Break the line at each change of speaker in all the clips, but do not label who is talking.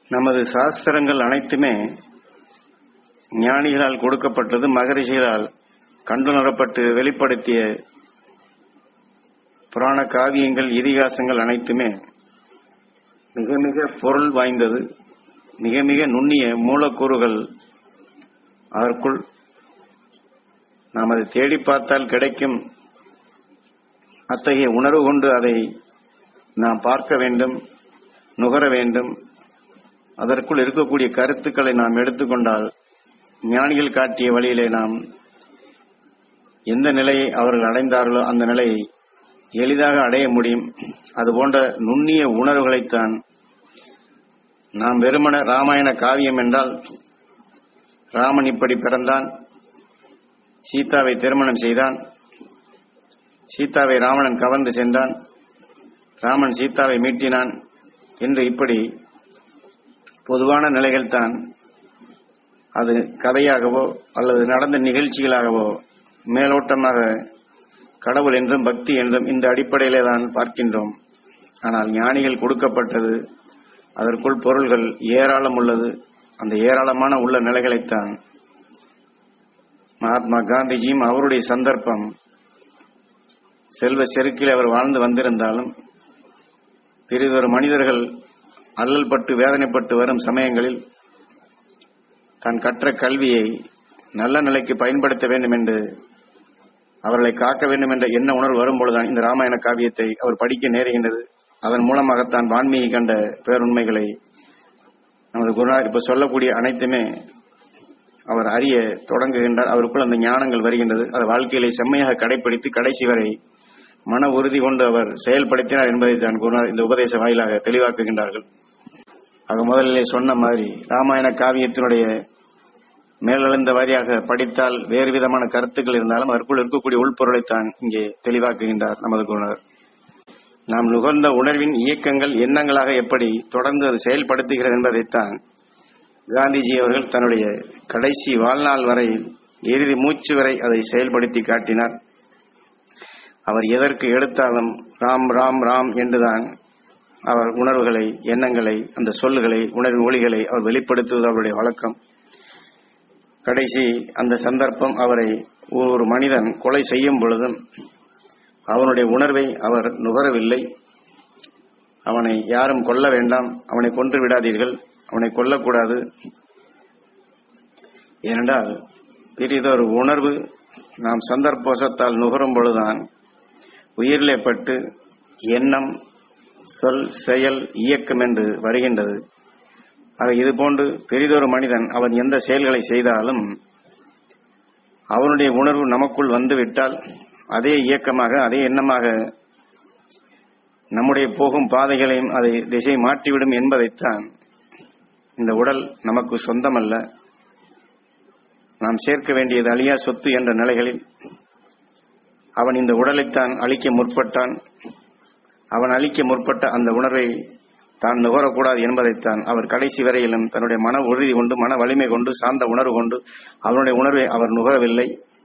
நமது சாஸ்திரங்கள் அனைத்துமே ஞானிகளால் கொடுக்கப்பட்டது மகரிஷிகளால் கண்டுணரப்பட்டு வெளிப்படுத்திய புராண காவியங்கள் இதிகாசங்கள் அனைத்துமே மிக மிக பொருள் வாய்ந்தது மிக மிக நுண்ணிய மூலக்கூறுகள் அதற்குள் நாம் அதை தேடி பார்த்தால் கிடைக்கும் அத்தகைய உணர்வு கொண்டு அதை நாம் பார்க்க வேண்டும் நுகர வேண்டும் அதற்குள் இருக்கக்கூடிய கருத்துக்களை நாம் எடுத்துக்கொண்டால் ஞானிகள் காட்டிய வழியிலே நாம் எந்த நிலையை அவர்கள் அடைந்தார்களோ அந்த நிலையை எளிதாக அடைய முடியும் அதுபோன்ற நுண்ணிய உணர்வுகளைத்தான் நாம் வெறுமன ராமாயண காவியம் என்றால் ராமன் இப்படி பிறந்தான் சீதாவை திருமணம் செய்தான் சீதாவை ராவணன் கவர்ந்து சென்றான் ராமன் சீதாவை மீட்டினான் என்று இப்படி பொதுவான நிலைகள் தான் அது கதையாகவோ அல்லது நடந்த நிகழ்ச்சிகளாகவோ மேலோட்டமாக கடவுள் என்றும் பக்தி என்றும் இந்த அடிப்படையிலே தான் பார்க்கின்றோம் ஆனால் ஞானிகள் கொடுக்கப்பட்டது அதற்குள் பொருள்கள் ஏராளம் உள்ளது அந்த ஏராளமான உள்ள நிலைகளைத்தான் மகாத்மா காந்திஜியும் அவருடைய சந்தர்ப்பம் செல்வ செருக்கில் அவர் வாழ்ந்து வந்திருந்தாலும் பெரிதொரு மனிதர்கள் அல்லல் பட்டு வேதனைப்பட்டு வரும் சமயங்களில் தான் கற்ற கல்வியை நல்ல நிலைக்கு பயன்படுத்த வேண்டும் என்று அவர்களை காக்க வேண்டும் என்ற எண்ண உணர்வு வரும்பொழுதுதான் இந்த ராமாயண காவியத்தை அவர் படிக்க நேருகின்றது அதன் மூலமாகத்தான் வான்மீகி கண்ட பேருண்மைகளை நமது குருநாதர் இப்ப சொல்லக்கூடிய அனைத்துமே அவர் அறிய தொடங்குகின்றார் அவருக்குள் அந்த ஞானங்கள் வருகின்றது அது வாழ்க்கையிலே செம்மையாக கடைபிடித்து கடைசி வரை மன உறுதி கொண்டு அவர் செயல்படுத்தினார் என்பதை தான் குருநாதர் இந்த உபதேச வாயிலாக தெளிவாக்குகின்றார்கள் ஆக முதலிலே சொன்ன மாதிரி ராமாயண காவியத்தினுடைய மேலெழுந்த வாரியாக படித்தால் வேறு விதமான கருத்துக்கள் இருந்தாலும் அதற்குள் இருக்கக்கூடிய உள்பொருளைத்தான் இங்கே தெளிவாக்குகின்றார் நமது குருநாதர் நாம் நுகர்ந்த உணர்வின் இயக்கங்கள் எண்ணங்களாக எப்படி தொடர்ந்து அது செயல்படுத்துகிறது என்பதைத்தான் காந்திஜி அவர்கள் தன்னுடைய கடைசி வாழ்நாள் வரை இறுதி மூச்சு வரை அதை செயல்படுத்தி காட்டினார் அவர் எதற்கு எடுத்தாலும் ராம் ராம் ராம் என்றுதான் அவர் உணர்வுகளை எண்ணங்களை அந்த சொல்லுகளை உணர்வின் ஒளிகளை அவர் வெளிப்படுத்துவது அவருடைய வழக்கம் கடைசி அந்த சந்தர்ப்பம் அவரை ஒரு மனிதன் கொலை செய்யும் பொழுதும் அவனுடைய உணர்வை அவர் நுகரவில்லை அவனை யாரும் கொல்ல வேண்டாம் அவனை கொன்று விடாதீர்கள் அவனை கொல்லக்கூடாது ஏனென்றால் பெரிதொரு உணர்வு நாம் சந்தர்ப்போசத்தால் நுகரும் பொழுதுதான் உயிரிலே பட்டு எண்ணம் சொல் செயல் இயக்கம் என்று வருகின்றது ஆக இது போன்று பெரிதொரு மனிதன் அவன் எந்த செயல்களை செய்தாலும் அவனுடைய உணர்வு நமக்குள் வந்துவிட்டால் அதே இயக்கமாக அதே எண்ணமாக நம்முடைய போகும் பாதைகளையும் அதை திசை மாற்றிவிடும் என்பதைத்தான் இந்த உடல் நமக்கு சொந்தமல்ல நாம் சேர்க்க வேண்டியது அழியா சொத்து என்ற நிலைகளில் அவன் இந்த உடலைத்தான் அழிக்க முற்பட்டான் அவன் அழிக்க முற்பட்ட அந்த உணர்வை தான் நுகரக்கூடாது என்பதைத்தான் அவர் கடைசி வரையிலும் தன்னுடைய மன உறுதி கொண்டு மன வலிமை கொண்டு சார்ந்த உணர்வு கொண்டு அவனுடைய உணர்வை அவர் நுகரவில்லை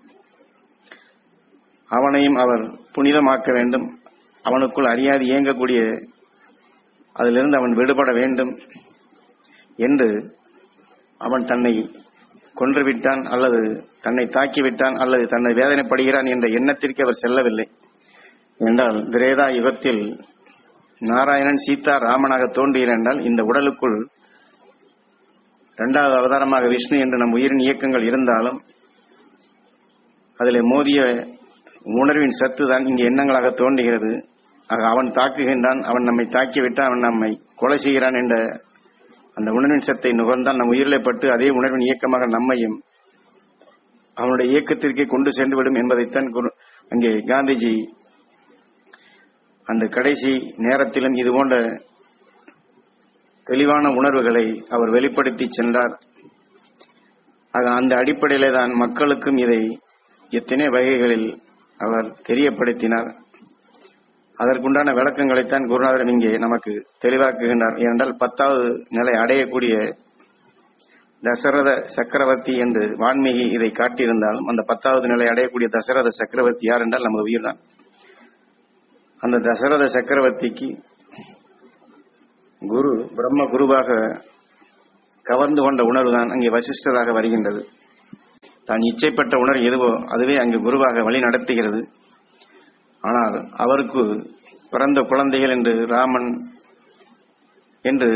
அவனையும் அவர் புனிதமாக்க வேண்டும் அவனுக்குள் அறியாது இயங்கக்கூடிய அதிலிருந்து அவன் விடுபட வேண்டும் என்று அவன் தன்னை கொன்றுவிட்டான் அல்லது தன்னை தாக்கிவிட்டான் அல்லது தன்னை வேதனைப்படுகிறான் என்ற எண்ணத்திற்கு அவர் செல்லவில்லை என்றால் திரேதா யுகத்தில் நாராயணன் சீதா ராமனாக தோன்றுகிறார் என்றால் இந்த உடலுக்குள் இரண்டாவது அவதாரமாக விஷ்ணு என்று நம் உயிரின் இயக்கங்கள் இருந்தாலும் அதில் மோதிய உணர்வின் சத்து தான் இங்கு எண்ணங்களாக தோன்றுகிறது ஆக அவன் தாக்குகின்றான் அவன் நம்மை தாக்கிவிட்டான் அவன் நம்மை கொலை செய்கிறான் என்ற அந்த உணர்வின் சத்தை நுகர்ந்தான் நம் உயிரிலே பட்டு அதே உணர்வின் இயக்கமாக நம்மையும் அவனுடைய இயக்கத்திற்கே கொண்டு சென்றுவிடும் என்பதைத்தான் குரு- அங்கே காந்திஜி அந்த கடைசி நேரத்திலும் இது போன்ற தெளிவான உணர்வுகளை அவர் வெளிப்படுத்தி சென்றார் ஆக அந்த அடிப்படையிலே தான் மக்களுக்கும் இதை எத்தனை வகைகளில் அவர் தெரியப்படுத்தினார் அதற்குண்டான விளக்கங்களைத்தான் குருநாதர் இங்கே நமக்கு தெளிவாக்குகின்றார் ஏனென்றால் பத்தாவது நிலை அடையக்கூடிய தசரத சக்கரவர்த்தி என்று வான்மீகி இதை காட்டியிருந்தாலும் அந்த பத்தாவது நிலை அடையக்கூடிய தசரத சக்கரவர்த்தி யார் என்றால் நமது உயிர்தான் அந்த தசரத சக்கரவர்த்திக்கு குரு பிரம்ம குருவாக கவர்ந்து கொண்ட உணர்வுதான் அங்கே வசிஷ்டராக வருகின்றது தான் இச்சைப்பட்ட உணர்வு எதுவோ அதுவே அங்கு குருவாக வழி நடத்துகிறது ஆனால் அவருக்கு பிறந்த குழந்தைகள் என்று ராமன் என்று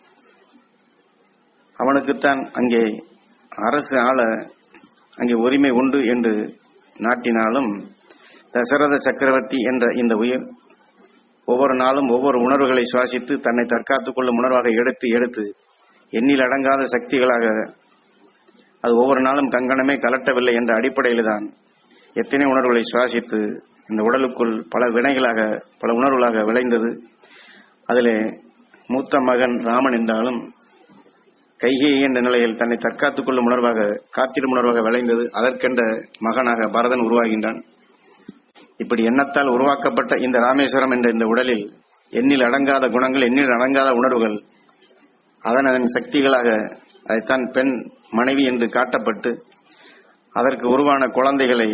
அவனுக்குத்தான் அங்கே அரசு ஆள அங்கே உரிமை உண்டு என்று நாட்டினாலும் தசரத சக்கரவர்த்தி என்ற இந்த உயிர் ஒவ்வொரு நாளும் ஒவ்வொரு உணர்வுகளை சுவாசித்து தன்னை தற்காத்துக் கொள்ளும் உணர்வாக எடுத்து எடுத்து எண்ணில் அடங்காத சக்திகளாக அது ஒவ்வொரு நாளும் கங்கணமே கலட்டவில்லை என்ற அடிப்படையில் தான் எத்தனை உணர்வுகளை சுவாசித்து இந்த உடலுக்குள் பல வினைகளாக பல உணர்வுகளாக விளைந்தது அதிலே மூத்த மகன் ராமன் என்றாலும் கைகை என்ற நிலையில் தன்னை தற்காத்துக் கொள்ளும் உணர்வாக காத்திடும் உணர்வாக விளைந்தது அதற்கென்ற மகனாக பரதன் உருவாகின்றான் இப்படி எண்ணத்தால் உருவாக்கப்பட்ட இந்த ராமேஸ்வரம் என்ற இந்த உடலில் எண்ணில் அடங்காத குணங்கள் எண்ணில் அடங்காத உணர்வுகள் அதன் அதன் சக்திகளாக அதைத்தான் பெண் மனைவி என்று காட்டப்பட்டு அதற்கு உருவான குழந்தைகளை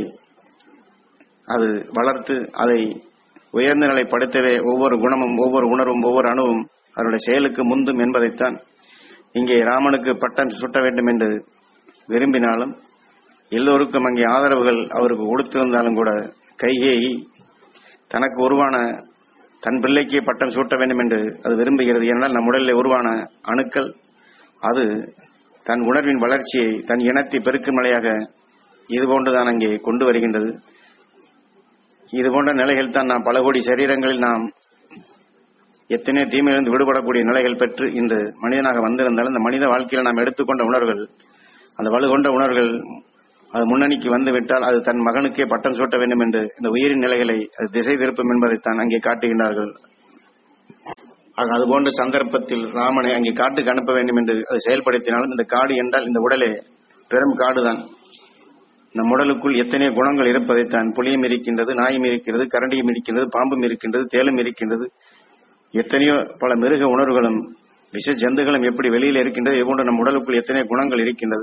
அது வளர்த்து அதை உயர்ந்த நிலைப்படுத்தவே ஒவ்வொரு குணமும் ஒவ்வொரு உணர்வும் ஒவ்வொரு அணுவும் அவருடைய செயலுக்கு முந்தும் என்பதைத்தான் இங்கே ராமனுக்கு பட்டம் சுட்ட வேண்டும் என்று விரும்பினாலும் எல்லோருக்கும் அங்கே ஆதரவுகள் அவருக்கு கொடுத்திருந்தாலும் கூட கைகேயி தனக்கு உருவான தன் பிள்ளைக்கு பட்டம் சூட்ட வேண்டும் என்று அது விரும்புகிறது ஏனென்றால் நம் உடலில் உருவான அணுக்கள் அது தன் உணர்வின் வளர்ச்சியை தன் இனத்தை பெருக்கும் நிலையாக இது போன்றுதான் அங்கே கொண்டு வருகின்றது இது போன்ற நிலைகள் தான் நாம் பல கோடி சரீரங்களில் நாம் எத்தனை தீமையிலிருந்து விடுபடக்கூடிய நிலைகள் பெற்று இந்த மனிதனாக வந்திருந்தாலும் இந்த மனித வாழ்க்கையில் நாம் எடுத்துக்கொண்ட உணர்வுகள் அந்த வலுகொண்ட உணர்வுகள் அது முன்னணிக்கு வந்து விட்டால் அது தன் மகனுக்கே பட்டம் சூட்ட வேண்டும் என்று இந்த உயிரின் நிலைகளை அது திசை திருப்பும் என்பதைத்தான் அங்கே காட்டுகின்றார்கள் ஆக அதுபோன்ற சந்தர்ப்பத்தில் ராமனை அங்கே காட்டுக்கு அனுப்ப வேண்டும் என்று அது செயல்படுத்தினாலும் இந்த காடு என்றால் இந்த உடலே பெரும் காடுதான் நம் உடலுக்குள் எத்தனை குணங்கள் இருப்பதைத்தான் புலியும் இருக்கின்றது நாயும் இருக்கிறது கரண்டியும் இருக்கின்றது பாம்பும் இருக்கின்றது தேலும் இருக்கின்றது எத்தனையோ பல மிருக உணர்வுகளும் விஷ ஜந்துகளும் எப்படி வெளியில் இருக்கின்றது இதுபோன்ற நம் உடலுக்குள் எத்தனை குணங்கள் இருக்கின்றது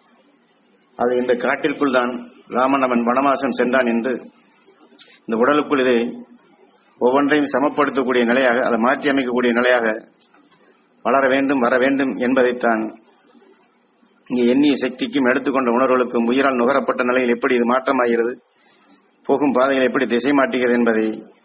அது இந்த காட்டிற்குள் தான் ராமன் அவன் வனவாசம் சென்றான் என்று இந்த உடலுக்குள் இதை ஒவ்வொன்றையும் சமப்படுத்தக்கூடிய நிலையாக அதை மாற்றி அமைக்கக்கூடிய நிலையாக வளர வேண்டும் வர வேண்டும் என்பதைத்தான் இங்கே எண்ணிய சக்திக்கும் எடுத்துக்கொண்ட உணர்வுகளுக்கும் உயிரால் நுகரப்பட்ட நிலையில் எப்படி இது மாற்றமாகிறது போகும் பாதைகள் எப்படி திசை மாற்றுகிறது என்பதை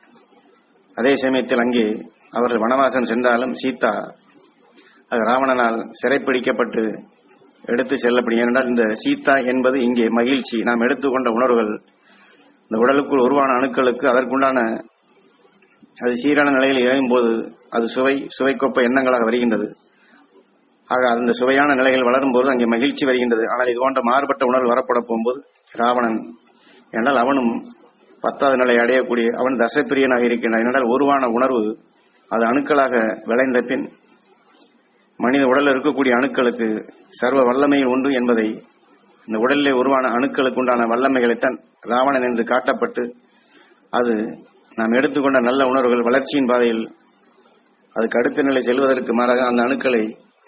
அதே சமயத்தில் அங்கே அவர்கள் வனவாசம் சென்றாலும் சீதா அது ராவணனால் சிறைப்பிடிக்கப்பட்டு எடுத்து செல்லப்படும் ஏனென்றால் இந்த சீதா என்பது இங்கே மகிழ்ச்சி நாம் எடுத்துக்கொண்ட உணர்வுகள் இந்த உடலுக்குள் உருவான அணுக்களுக்கு அதற்குண்டான அது சீரான நிலையில் இறையும் போது அது சுவை சுவைக்கொப்ப எண்ணங்களாக வருகின்றது ஆக அந்த சுவையான நிலைகள் வளரும் போது அங்கே மகிழ்ச்சி வருகின்றது ஆனால் இது போன்ற மாறுபட்ட உணர்வு வரப்பட போகும்போது ராவணன் என்றால் அவனும் பத்தாவது நிலை அடையக்கூடிய அவன் தசப்பிரியனாக இருக்கின்றான் என்றால் உருவான உணர்வு அது அணுக்களாக விளைந்த பின் மனித உடலில் இருக்கக்கூடிய அணுக்களுக்கு சர்வ வல்லமையில் உண்டு என்பதை இந்த உடலிலே உருவான அணுக்களுக்கு உண்டான வல்லமைகளைத்தான் ராவணன் என்று காட்டப்பட்டு அது நாம் எடுத்துக்கொண்ட நல்ல உணர்வுகள் வளர்ச்சியின் பாதையில் அதுக்கு அடுத்த நிலை செல்வதற்கு மாறாக அந்த அணுக்களை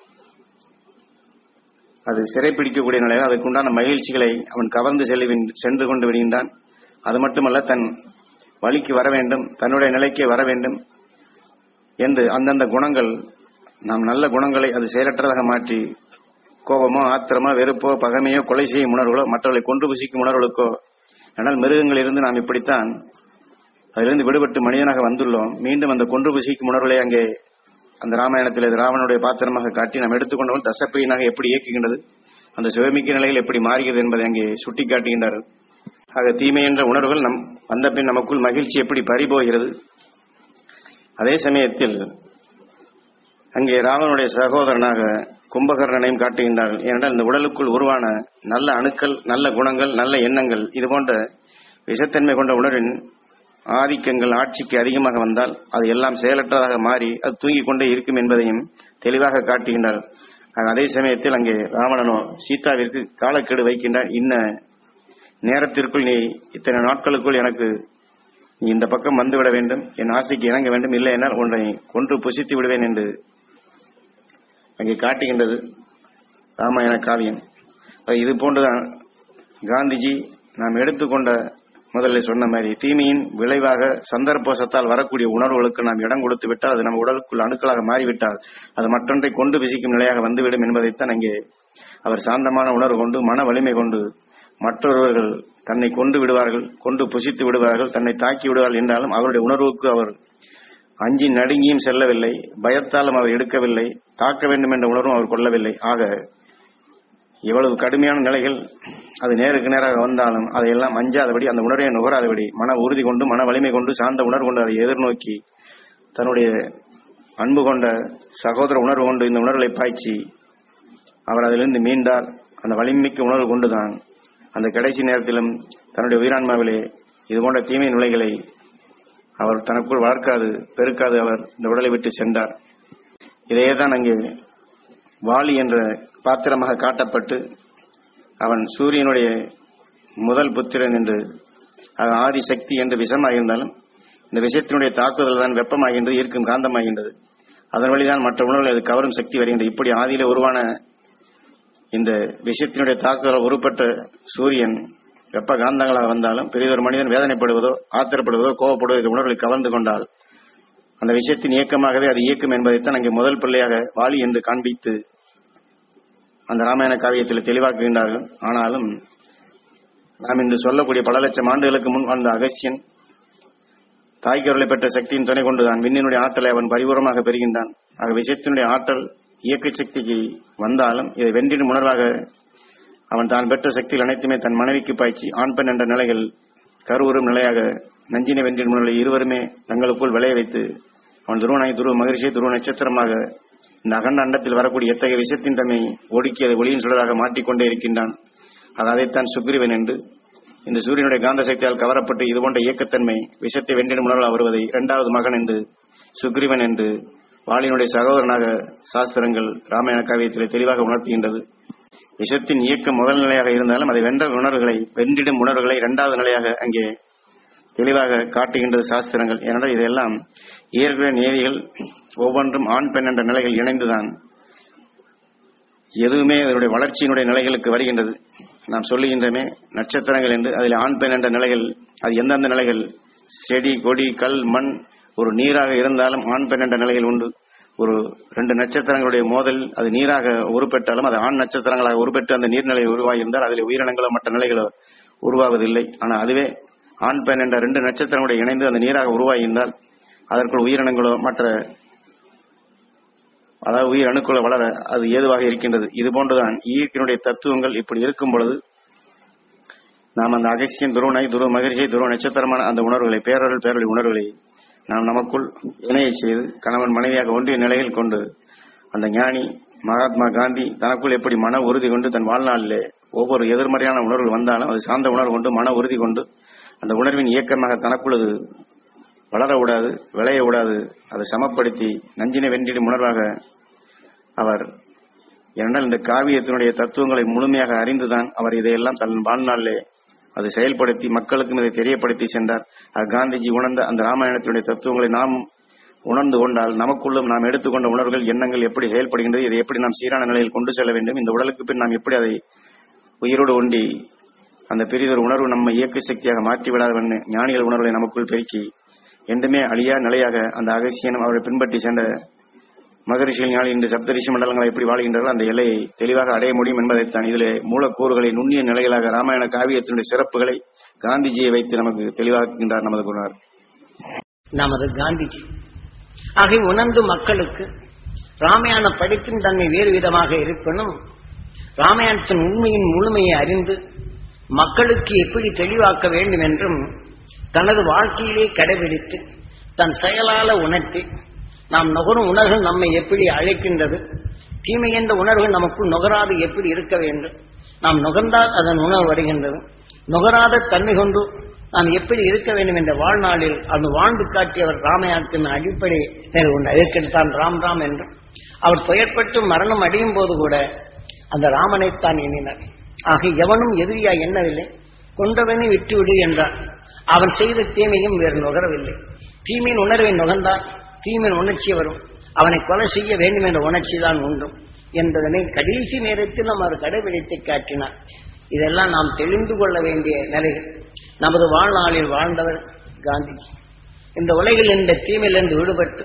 அது சிறைப்பிடிக்கக்கூடிய நிலையில் அதுக்குண்டான மகிழ்ச்சிகளை அவன் கவர்ந்து செல்லுவின் சென்று கொண்டு விடுகின்றான் அது மட்டுமல்ல தன் வழிக்கு வர வேண்டும் தன்னுடைய நிலைக்கே வர வேண்டும் என்று அந்தந்த குணங்கள் நாம் நல்ல குணங்களை அது செயலற்றதாக மாற்றி கோபமோ ஆத்திரமோ வெறுப்போ பகைமையோ கொலை செய்யும் உணர்வுகளோ மற்றவர்களை கொன்று புசிக்கும் உணர்வுகளுக்கோ ஆனால் மிருகங்களிலிருந்து நாம் இப்படித்தான் அதிலிருந்து விடுபட்டு மனிதனாக வந்துள்ளோம் மீண்டும் அந்த கொன்று புசிக்கும் உணர்வுகளை அங்கே அந்த ராமாயணத்தில் இது ராவனுடைய பாத்திரமாக காட்டி நாம் எடுத்துக்கொண்டவன் தசப்பிரியனாக எப்படி இயக்குகின்றது அந்த சிவமிக்க நிலையில் எப்படி மாறுகிறது என்பதை அங்கே சுட்டி காட்டுகின்றார்கள் ஆக தீமை என்ற உணர்வுகள் நம் வந்த பின் நமக்குள் மகிழ்ச்சி எப்படி பறிபோகிறது அதே சமயத்தில் அங்கே ராவனுடைய சகோதரனாக கும்பகர்ணனையும் காட்டுகின்றார்கள் ஏனென்றால் இந்த உடலுக்குள் உருவான நல்ல அணுக்கள் நல்ல குணங்கள் நல்ல எண்ணங்கள் இது போன்ற விஷத்தன்மை கொண்ட உணர்வின் ஆதிக்கங்கள் ஆட்சிக்கு அதிகமாக வந்தால் அது எல்லாம் செயலற்றதாக மாறி அது தூங்கிக் கொண்டே இருக்கும் என்பதையும் தெளிவாக காட்டுகின்றார் அதே சமயத்தில் அங்கே ராவணனோ சீதாவிற்கு காலக்கெடு வைக்கின்றார் இன்ன நேரத்திற்குள் நீ இத்தனை நாட்களுக்குள் எனக்கு நீ இந்த பக்கம் வந்துவிட வேண்டும் என் ஆசைக்கு இணங்க வேண்டும் இல்லை என்னால் உன்னை கொன்று புசித்து விடுவேன் என்று அங்கே காட்டுகின்றது ராமாயண காவியம் இது போன்றுதான் காந்திஜி நாம் எடுத்துக்கொண்ட முதல்ல சொன்ன மாதிரி தீமையின் விளைவாக சந்தர்ப்போசத்தால் வரக்கூடிய உணர்வுகளுக்கு நாம் இடம் கொடுத்து விட்டால் அது நம்ம உடலுக்குள் அணுக்களாக மாறிவிட்டால் அது மற்றொன்றை கொண்டு விசிக்கும் நிலையாக வந்துவிடும் என்பதைத்தான் அங்கே அவர் சாந்தமான உணர்வு கொண்டு மன வலிமை கொண்டு மற்றொருவர்கள் தன்னை கொண்டு விடுவார்கள் கொண்டு புசித்து விடுவார்கள் தன்னை தாக்கி விடுவார்கள் என்றாலும் அவருடைய உணர்வுக்கு அவர் அஞ்சி நடுங்கியும் செல்லவில்லை பயத்தாலும் அவர் எடுக்கவில்லை தாக்க வேண்டும் என்ற உணர்வும் அவர் கொள்ளவில்லை ஆக இவ்வளவு கடுமையான நிலைகள் அது நேருக்கு நேராக வந்தாலும் அதையெல்லாம் அஞ்சாதபடி அந்த உணர்வை நுகராதபடி மன உறுதி கொண்டு மன வலிமை கொண்டு சார்ந்த உணர்வு கொண்டு அதை எதிர்நோக்கி தன்னுடைய அன்பு கொண்ட சகோதர உணர்வு கொண்டு இந்த உணர்வுகளை பாய்ச்சி அவர் அதிலிருந்து மீண்டார் அந்த வலிமைக்கு உணர்வு கொண்டுதான் அந்த கடைசி நேரத்திலும் தன்னுடைய உயிரான்மாவிலே இது போன்ற தீமை நிலைகளை அவர் தனக்குள் வளர்க்காது பெருக்காது அவர் இந்த உடலை விட்டு சென்றார் இதையே தான் அங்கே வாலி என்ற பாத்திரமாக காட்டப்பட்டு அவன் சூரியனுடைய முதல் புத்திரன் என்று அது ஆதி சக்தி என்று விஷமாக இருந்தாலும் இந்த விஷயத்தினுடைய தாக்குதல் தான் வெப்பமாகின்றது ஈர்க்கும் காந்தமாகின்றது அதன் வழிதான் மற்ற உணவுகள் அது கவரும் சக்தி வருகின்றது இப்படி ஆதியில உருவான இந்த விஷயத்தினுடைய தாக்குதல் உருப்பட்ட சூரியன் வெப்ப காந்தங்களாக வந்தாலும் பெரியதொரு மனிதன் வேதனைப்படுவதோ ஆத்திரப்படுவதோ கோவப்படுவதோ இந்த உணர்வுகளை கவர்ந்து கொண்டால் அந்த விஷயத்தின் இயக்கமாகவே அது இயக்கும் என்பதைத்தான் அங்கே முதல் பிள்ளையாக வாலி என்று காண்பித்து அந்த ராமாயண காவியத்தில் தெளிவாக்குகின்றார்கள் ஆனாலும் நாம் இன்று சொல்லக்கூடிய பல லட்சம் ஆண்டுகளுக்கு முன் வாழ்ந்த அகசியன் தாய்க்கருளை பெற்ற சக்தியின் துணை கொண்டுதான் விண்ணினுடைய ஆற்றலை அவன் பரிபூரமாக பெறுகின்றான் ஆக விஷயத்தினுடைய ஆற்றல் இயக்க சக்திக்கு வந்தாலும் இதை வென்றிடும் உணர்வாக அவன் தான் பெற்ற சக்திகள் அனைத்துமே தன் மனைவிக்கு பாய்ச்சி ஆண் பெண் என்ற நிலைகள் கருவுறும் நிலையாக நஞ்சினை வென்றிடும் உணர்வை இருவருமே தங்களுக்குள் விளைய வைத்து அவன் துருவனாய் துருவ மகிழ்ச்சியை துருவ நட்சத்திரமாக இந்த அகண்ட அண்டத்தில் வரக்கூடிய எத்தகைய விஷயத்தின் தன்மை ஒடுக்கி அதை ஒளியின் சுடராக மாற்றிக்கொண்டே இருக்கின்றான் அது அதைத்தான் சுக்ரீவன் என்று இந்த சூரியனுடைய காந்த சக்தியால் கவரப்பட்டு இது போன்ற இயக்கத்தன்மை விஷத்தை வென்றிடும் உணர்வாக வருவதை இரண்டாவது மகன் என்று சுக்ரீவன் என்று வாலினுடைய சகோதரனாக சாஸ்திரங்கள் ராமாயண காவியத்திலே தெளிவாக உணர்த்துகின்றது விஷத்தின் இயக்கம் முதல் நிலையாக இருந்தாலும் அதை வென்ற உணர்வுகளை வென்றிடும் உணர்வுகளை இரண்டாவது நிலையாக அங்கே தெளிவாக காட்டுகின்றது சாஸ்திரங்கள் ஏனென்றால் இதெல்லாம் இயற்கை நியதிகள் ஒவ்வொன்றும் ஆண் பெண் என்ற நிலைகள் இணைந்துதான் எதுவுமே அதனுடைய வளர்ச்சியினுடைய நிலைகளுக்கு வருகின்றது நாம் சொல்லுகின்றமே நட்சத்திரங்கள் என்று அதில் ஆண் பெண் என்ற நிலைகள் அது எந்தெந்த நிலைகள் செடி கொடி கல் மண் ஒரு நீராக இருந்தாலும் ஆண் பெண் என்ற நிலைகள் உண்டு ஒரு ரெண்டு நட்சத்திரங்களுடைய மோதல் அது நீராக உருப்பெற்றாலும் அது ஆண் நட்சத்திரங்களாக உருப்பெற்று அந்த நீர்நிலை உருவாகியிருந்தால் அதில் உயிரினங்களோ மற்ற நிலைகளோ உருவாவதில்லை ஆனால் அதுவே ஆண் பெண் என்ற ரெண்டு நட்சத்திரங்களுடைய இணைந்து அந்த நீராக உருவாகியிருந்தால் அதற்குள் உயிரினங்களோ மற்ற அதாவது உயிர் அணுக்களோ வளர அது ஏதுவாக இருக்கின்றது இது போன்றுதான் இயற்கையினுடைய தத்துவங்கள் இப்படி இருக்கும் பொழுது நாம் அந்த அகசியன் துருவனை துருவ மகிழ்ச்சியை துருவ நட்சத்திரமான அந்த உணர்வுகளை பேரருள் பேரொழி உணர்வுகளை நாம் நமக்குள் இணைய செய்து கணவன் மனைவியாக ஒன்றிய நிலையில் கொண்டு அந்த ஞானி மகாத்மா காந்தி தனக்குள் எப்படி மன உறுதி கொண்டு தன் வாழ்நாளிலே ஒவ்வொரு எதிர்மறையான உணர்வு வந்தாலும் அது சார்ந்த உணர்வு கொண்டு மன உறுதி கொண்டு அந்த உணர்வின் இயக்கமாக தனக்குள் அது வளர விடாது விளைய விடாது அதை சமப்படுத்தி நஞ்சினை வென்றிடும் உணர்வாக அவர் ஏனென்றால் இந்த காவியத்தினுடைய தத்துவங்களை முழுமையாக அறிந்துதான் அவர் இதையெல்லாம் தன் வாழ்நாளிலே அதை செயல்படுத்தி மக்களுக்கும் இதை தெரியப்படுத்தி சென்றார் அது காந்திஜி உணர்ந்த அந்த ராமாயணத்தினுடைய தத்துவங்களை நாம் உணர்ந்து கொண்டால் நமக்குள்ளும் நாம் எடுத்துக்கொண்ட உணர்வுகள் எண்ணங்கள் எப்படி செயல்படுகின்றது இதை எப்படி நாம் சீரான நிலையில் கொண்டு செல்ல வேண்டும் இந்த உடலுக்கு பின் நாம் எப்படி அதை உயிரோடு ஒண்டி அந்த பெரியதொரு உணர்வு நம்ம இயக்க சக்தியாக மாற்றிவிடாதவன் ஞானிகள் உணர்வுகளை நமக்குள் பெருக்கி என்றுமே அழியா நிலையாக அந்த அகசியனும் அவரை பின்பற்றி சென்ற மகரிஷிகள் ஞானி இந்த சப்தரிஷி மண்டலங்களை எப்படி வாழ்கின்றார்கள் அந்த எல்லையை தெளிவாக அடைய முடியும் என்பதைத்தான் இதிலே மூலக்கூறுகளை நுண்ணிய நிலைகளாக ராமாயண காவியத்தினுடைய சிறப்புகளை காந்திஜியை வைத்து நமக்கு தெளிவாக்குகின்றார் நமது குருநார்
நமது காந்திஜி ஆகவே உணர்ந்து மக்களுக்கு ராமாயண படிப்பின் தன்மை வேறு விதமாக இருப்பினும் ராமாயணத்தின் உண்மையின் முழுமையை அறிந்து மக்களுக்கு எப்படி தெளிவாக்க வேண்டும் என்றும் தனது வாழ்க்கையிலே கடைபிடித்து தன் செயலால உணர்த்தி நாம் நுகரும் உணர்வுகள் நம்மை எப்படி அழைக்கின்றது தீமை என்ற உணர்வுகள் நமக்குள் நுகராது எப்படி இருக்க வேண்டும் நாம் நுகர்ந்தால் அதன் உணர்வு வருகின்றது நுகராத தன்மை கொண்டு நாம் எப்படி இருக்க வேண்டும் என்ற வாழ்நாளில் அது வாழ்ந்து காட்டியவர் ராமாயணத்தின் அடிப்படை ஒன்று அதற்கெடுத்தான் ராம் ராம் என்று அவர் துயர்பட்டு மரணம் அடையும் போது கூட அந்த ராமனைத்தான் எண்ணினார் ஆக எவனும் எதிரியா எண்ணவில்லை கொண்டவனை விட்டுவிடு என்றார் அவன் செய்த தீமையும் வேறு நுகரவில்லை தீமையின் உணர்வை நுகர்ந்தால் தீமையின் உணர்ச்சி வரும் அவனை கொலை செய்ய வேண்டும் என்ற உணர்ச்சி தான் உண்டும் என்பதனை கடைசி நேரத்தில் அவர் கடைபிடித்து காட்டினார் இதெல்லாம் நாம் தெரிந்து கொள்ள வேண்டிய நிலைகள் நமது வாழ்நாளில் வாழ்ந்தவர் காந்திஜி இந்த உலகில் இந்த தீமையிலிருந்து விடுபட்டு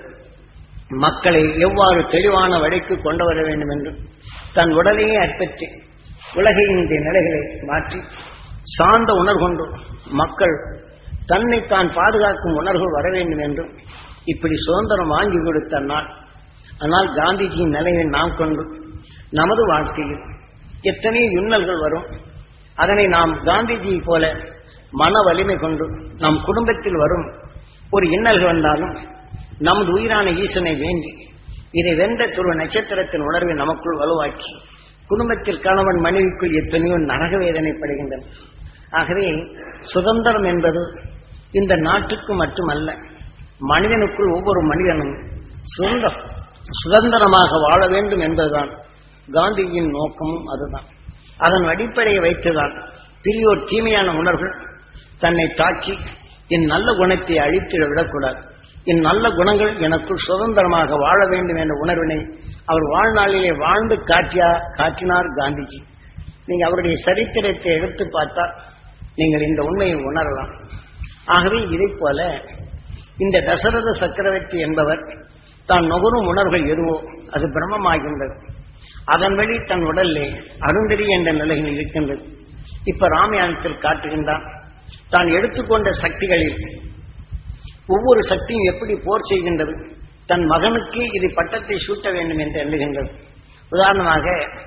மக்களை எவ்வாறு தெளிவான வழிக்கு கொண்டு வர வேண்டும் என்று தன் உடலையே அர்ப்பற்றி உலகின் இந்த நிலைகளை மாற்றி சார்ந்த உணர்கொண்டு மக்கள் தன்னை தான் பாதுகாக்கும் உணர்வு வர வேண்டும் என்றும் இப்படி சுதந்திரம் வாங்கி கொடுத்த நாள் ஆனால் காந்திஜியின் நிலையை நாம் கொண்டு நமது வாழ்க்கையில் எத்தனை இன்னல்கள் வரும் அதனை நாம் காந்திஜி போல மன வலிமை கொண்டு நம் குடும்பத்தில் வரும் ஒரு இன்னல்கள் வந்தாலும் நமது உயிரான ஈசனை வேண்டி இதை வென்ற துருவ நட்சத்திரத்தின் உணர்வை நமக்குள் வலுவாக்கி குடும்பத்தில் கணவன் மனைவிக்குள் எத்தனையோ நரக வேதனைப்படுகின்றன ஆகவே சுதந்திரம் என்பது இந்த நாட்டுக்கு மட்டுமல்ல மனிதனுக்குள் ஒவ்வொரு மனிதனும் சுதந்திர சுதந்திரமாக வாழ வேண்டும் என்பதுதான் காந்தியின் நோக்கமும் அதுதான் அதன் அடிப்படையை வைத்துதான் பெரியோர் தீமையான உணர்வுகள் தன்னை தாக்கி என் நல்ல குணத்தை அழித்திட விடக்கூடாது என் நல்ல குணங்கள் எனக்குள் சுதந்திரமாக வாழ வேண்டும் என்ற உணர்வினை அவர் வாழ்நாளிலே வாழ்ந்து காட்டியா காட்டினார் காந்திஜி நீங்க அவருடைய சரித்திரத்தை எடுத்து பார்த்தா நீங்கள் இந்த உண்மையை உணரலாம் ஆகவே இதை போல இந்த தசரத சக்கரவர்த்தி என்பவர் தான் நுகரும் உணர்வுகள் எதுவோ அது பிரம்மமாகின்றது அதன் வழி தன் உடல்லே அருந்ததி என்ற நிலையில் இருக்கின்றது இப்ப ராமாயணத்தில் காட்டுகின்றான் தான் எடுத்துக்கொண்ட சக்திகளில் ஒவ்வொரு சக்தியும் எப்படி போர் செய்கின்றது தன் மகனுக்கு இது பட்டத்தை சூட்ட வேண்டும் என்று எண்ணுகின்றது உதாரணமாக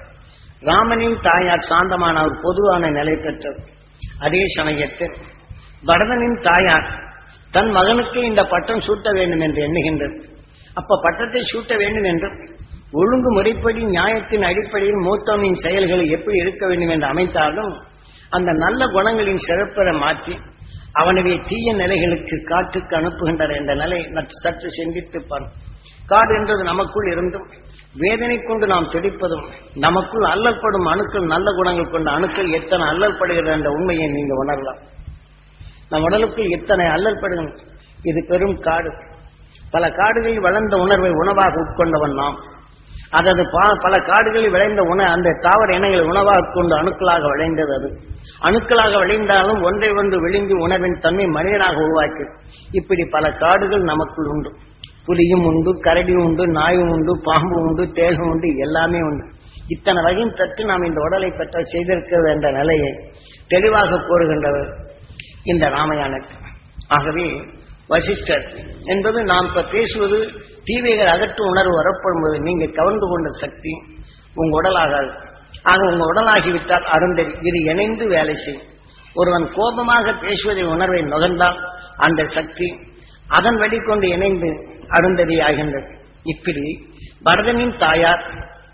ராமனின் தாயார் சாந்தமான ஒரு பொதுவான நிலை பெற்றது அதே சமயத்தில் பரதனின் தாயார் தன் மகனுக்கு இந்த பட்டம் சூட்ட வேண்டும் என்று எண்ணுகின்றது அப்ப பட்டத்தை சூட்ட வேண்டும் என்றும் ஒழுங்கு முறைப்படி நியாயத்தின் அடிப்படையில் மூத்தவனின் செயல்கள் எப்படி இருக்க வேண்டும் என்று அமைத்தாலும் அந்த நல்ல குணங்களின் சிறப்பெற மாற்றி அவனுடைய தீய நிலைகளுக்கு காட்டுக்கு அனுப்புகின்றனர் என்ற நிலை நற்று சற்று சிந்தித்து பார் காடு என்றது நமக்குள் இருந்தும் வேதனை கொண்டு நாம் துடிப்பதும் நமக்குள் அல்லல்படும் அணுக்கள் நல்ல குணங்கள் கொண்ட அணுக்கள் எத்தனை அல்லல்படுகிறது என்ற உண்மையை நீங்க உணரலாம் நம் உடலுக்குள் எத்தனை அல்லல்படுகிறது இது பெரும் காடு பல காடுகளில் வளர்ந்த உணர்வை உணவாக உட்கொண்டவன் நாம் அதது பா- பல காடுகளில் விளைந்த உண அந்த தாவர இனங்களை உணவாக கொண்டு அணுக்களாக விளைந்தது அது அணுக்களாக விளைந்தாலும் ஒன்றை ஒன்று விழுங்கி உணவின் தன்மை மனிதனாக உருவாக்கி இப்படி பல காடுகள் நமக்குள் உண்டு புலியும் உண்டு கரடியும் உண்டு நாயும் உண்டு பாம்பு உண்டு தேகம் உண்டு எல்லாமே உண்டு இத்தனை வகையும் தட்டு நாம் இந்த உடலை பெற்ற செய்திருக்கிறது என்ற நிலையை தெளிவாக கூறுகின்றவர் இந்த ராமயானத்தில் ஆகவே வசிஷ்டர் என்பது நாம் இப்ப பேசுவது தீவைகள் அகற்றும் உணர்வு வரப்படும்போது நீங்க கவர்ந்து கொண்ட சக்தி உங்க உடலாகாது ஆக உங்க உடலாகிவிட்டால் அருந்ததி இது இணைந்து வேலை செய்யும் ஒருவன் கோபமாக பேசுவதை உணர்வை நுகர்ந்தால் அந்த சக்தி அதன் வழி கொண்டு இணைந்து அருந்ததி ஆகின்றது இப்படி பரதனின் தாயார்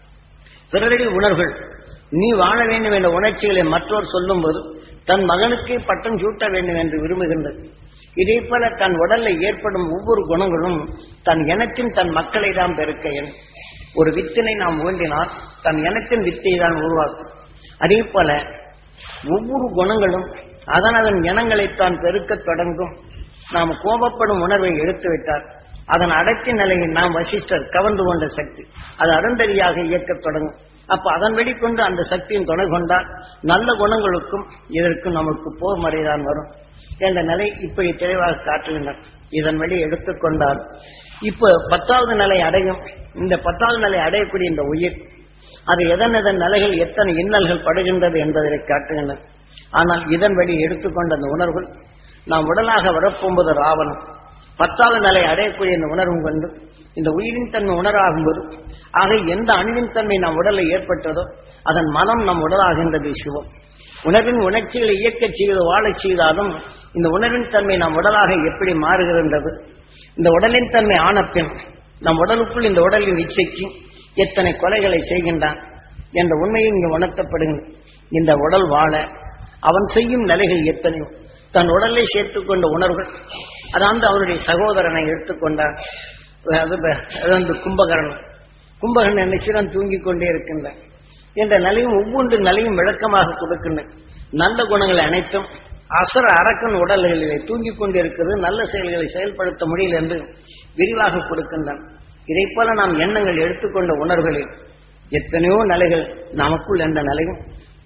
பிறரடி உணர்வுகள் நீ வாழ வேண்டும் என்ற உணர்ச்சிகளை மற்றோர் சொல்லும்போது தன் மகனுக்கு பட்டம் சூட்ட வேண்டும் என்று விரும்புகின்றது இதே போல தன் உடலில் ஏற்படும் ஒவ்வொரு குணங்களும் தன் இனத்தின் தன் மக்களை தான் பெருக்க எண்ணும். ஒரு வித்தினை நாம் ஊண்டினால் தன் இனத்தின் வித்தை தான் உருவாக்கும் அதே போல ஒவ்வொரு குணங்களும் அதன் அதன் இனங்களைத்தான் பெருக்கத் தொடங்கும் நாம் கோபப்படும் உணர்வை எடுத்துவிட்டால் அதன் அடக்கி நிலையை நாம் வசிஷ்டர் கவர்ந்து கொண்ட சக்தி அது அருந்ததியாக இயக்கத் தொடங்கும் அப்ப அதன் வெளிக்கொண்டு அந்த சக்தியின் துணை கொண்டால் நல்ல குணங்களுக்கும் இதற்கும் நமக்கு போர் முறைதான் வரும் என்ற நிலை இப்படி தெளிவாக காட்டுகின்றன இதன் வழி எடுத்துக்கொண்டால் இப்ப பத்தாவது நிலை அடையும் இந்த பத்தாவது நிலை அடையக்கூடிய இந்த உயிர் அது எதன் எதன் நிலைகள் எத்தனை இன்னல்கள் படுகின்றது என்பதை காட்டுகின்றன ஆனால் இதன் வழி எடுத்துக்கொண்ட அந்த உணர்வுகள் நாம் உடலாக வரப்போகும்போது ராவணம் பத்தாவது நிலை அடையக்கூடிய இந்த உணர்வும் கொண்டு இந்த உயிரின் தன்மை உணராகும்போது ஆக எந்த அணுவின் தன்மை நம் உடலில் ஏற்பட்டதோ அதன் மனம் நம் உடலாகின்றது சிவம் உணர்வின் உணர்ச்சிகளை இயக்கச் செய்து வாழச் செய்தாலும் இந்த உணர்வின் தன்மை நம் உடலாக எப்படி மாறுகின்றது இந்த உடலின் தன்மை ஆன பின் நம் உடலுக்குள் இந்த உடலின் இச்சைக்கு எத்தனை கொலைகளை செய்கின்றான் என்ற உண்மையும் இங்கு உணர்த்தப்படுகிறது இந்த உடல் வாழ அவன் செய்யும் நிலைகள் எத்தனையோ தன் உடலை சேர்த்துக் கொண்ட உணர்வுகள் அதாவது அவனுடைய சகோதரனை எடுத்துக்கொண்டார் அது ப- அது வந்து கும்பகரணம் கும்பகர்ணன் என்ன சிறன் தூங்கிக் கொண்டே இருக்கின்றான் என்ற நிலையும் ஒவ்வொன்று நிலையும் விளக்கமாக கொடுக்கின்றன நல்ல குணங்களை அனைத்தும் அசர அரக்கன் உடல்களிலே தூங்கிக் கொண்டிருக்கிறது நல்ல செயல்களை செயல்படுத்த முடியல என்று விரிவாக கொடுக்கின்றன இதை போல நாம் எண்ணங்கள் எடுத்துக்கொண்ட உணர்வுகளில் எத்தனையோ நிலைகள் நமக்குள் என்ற நிலையும்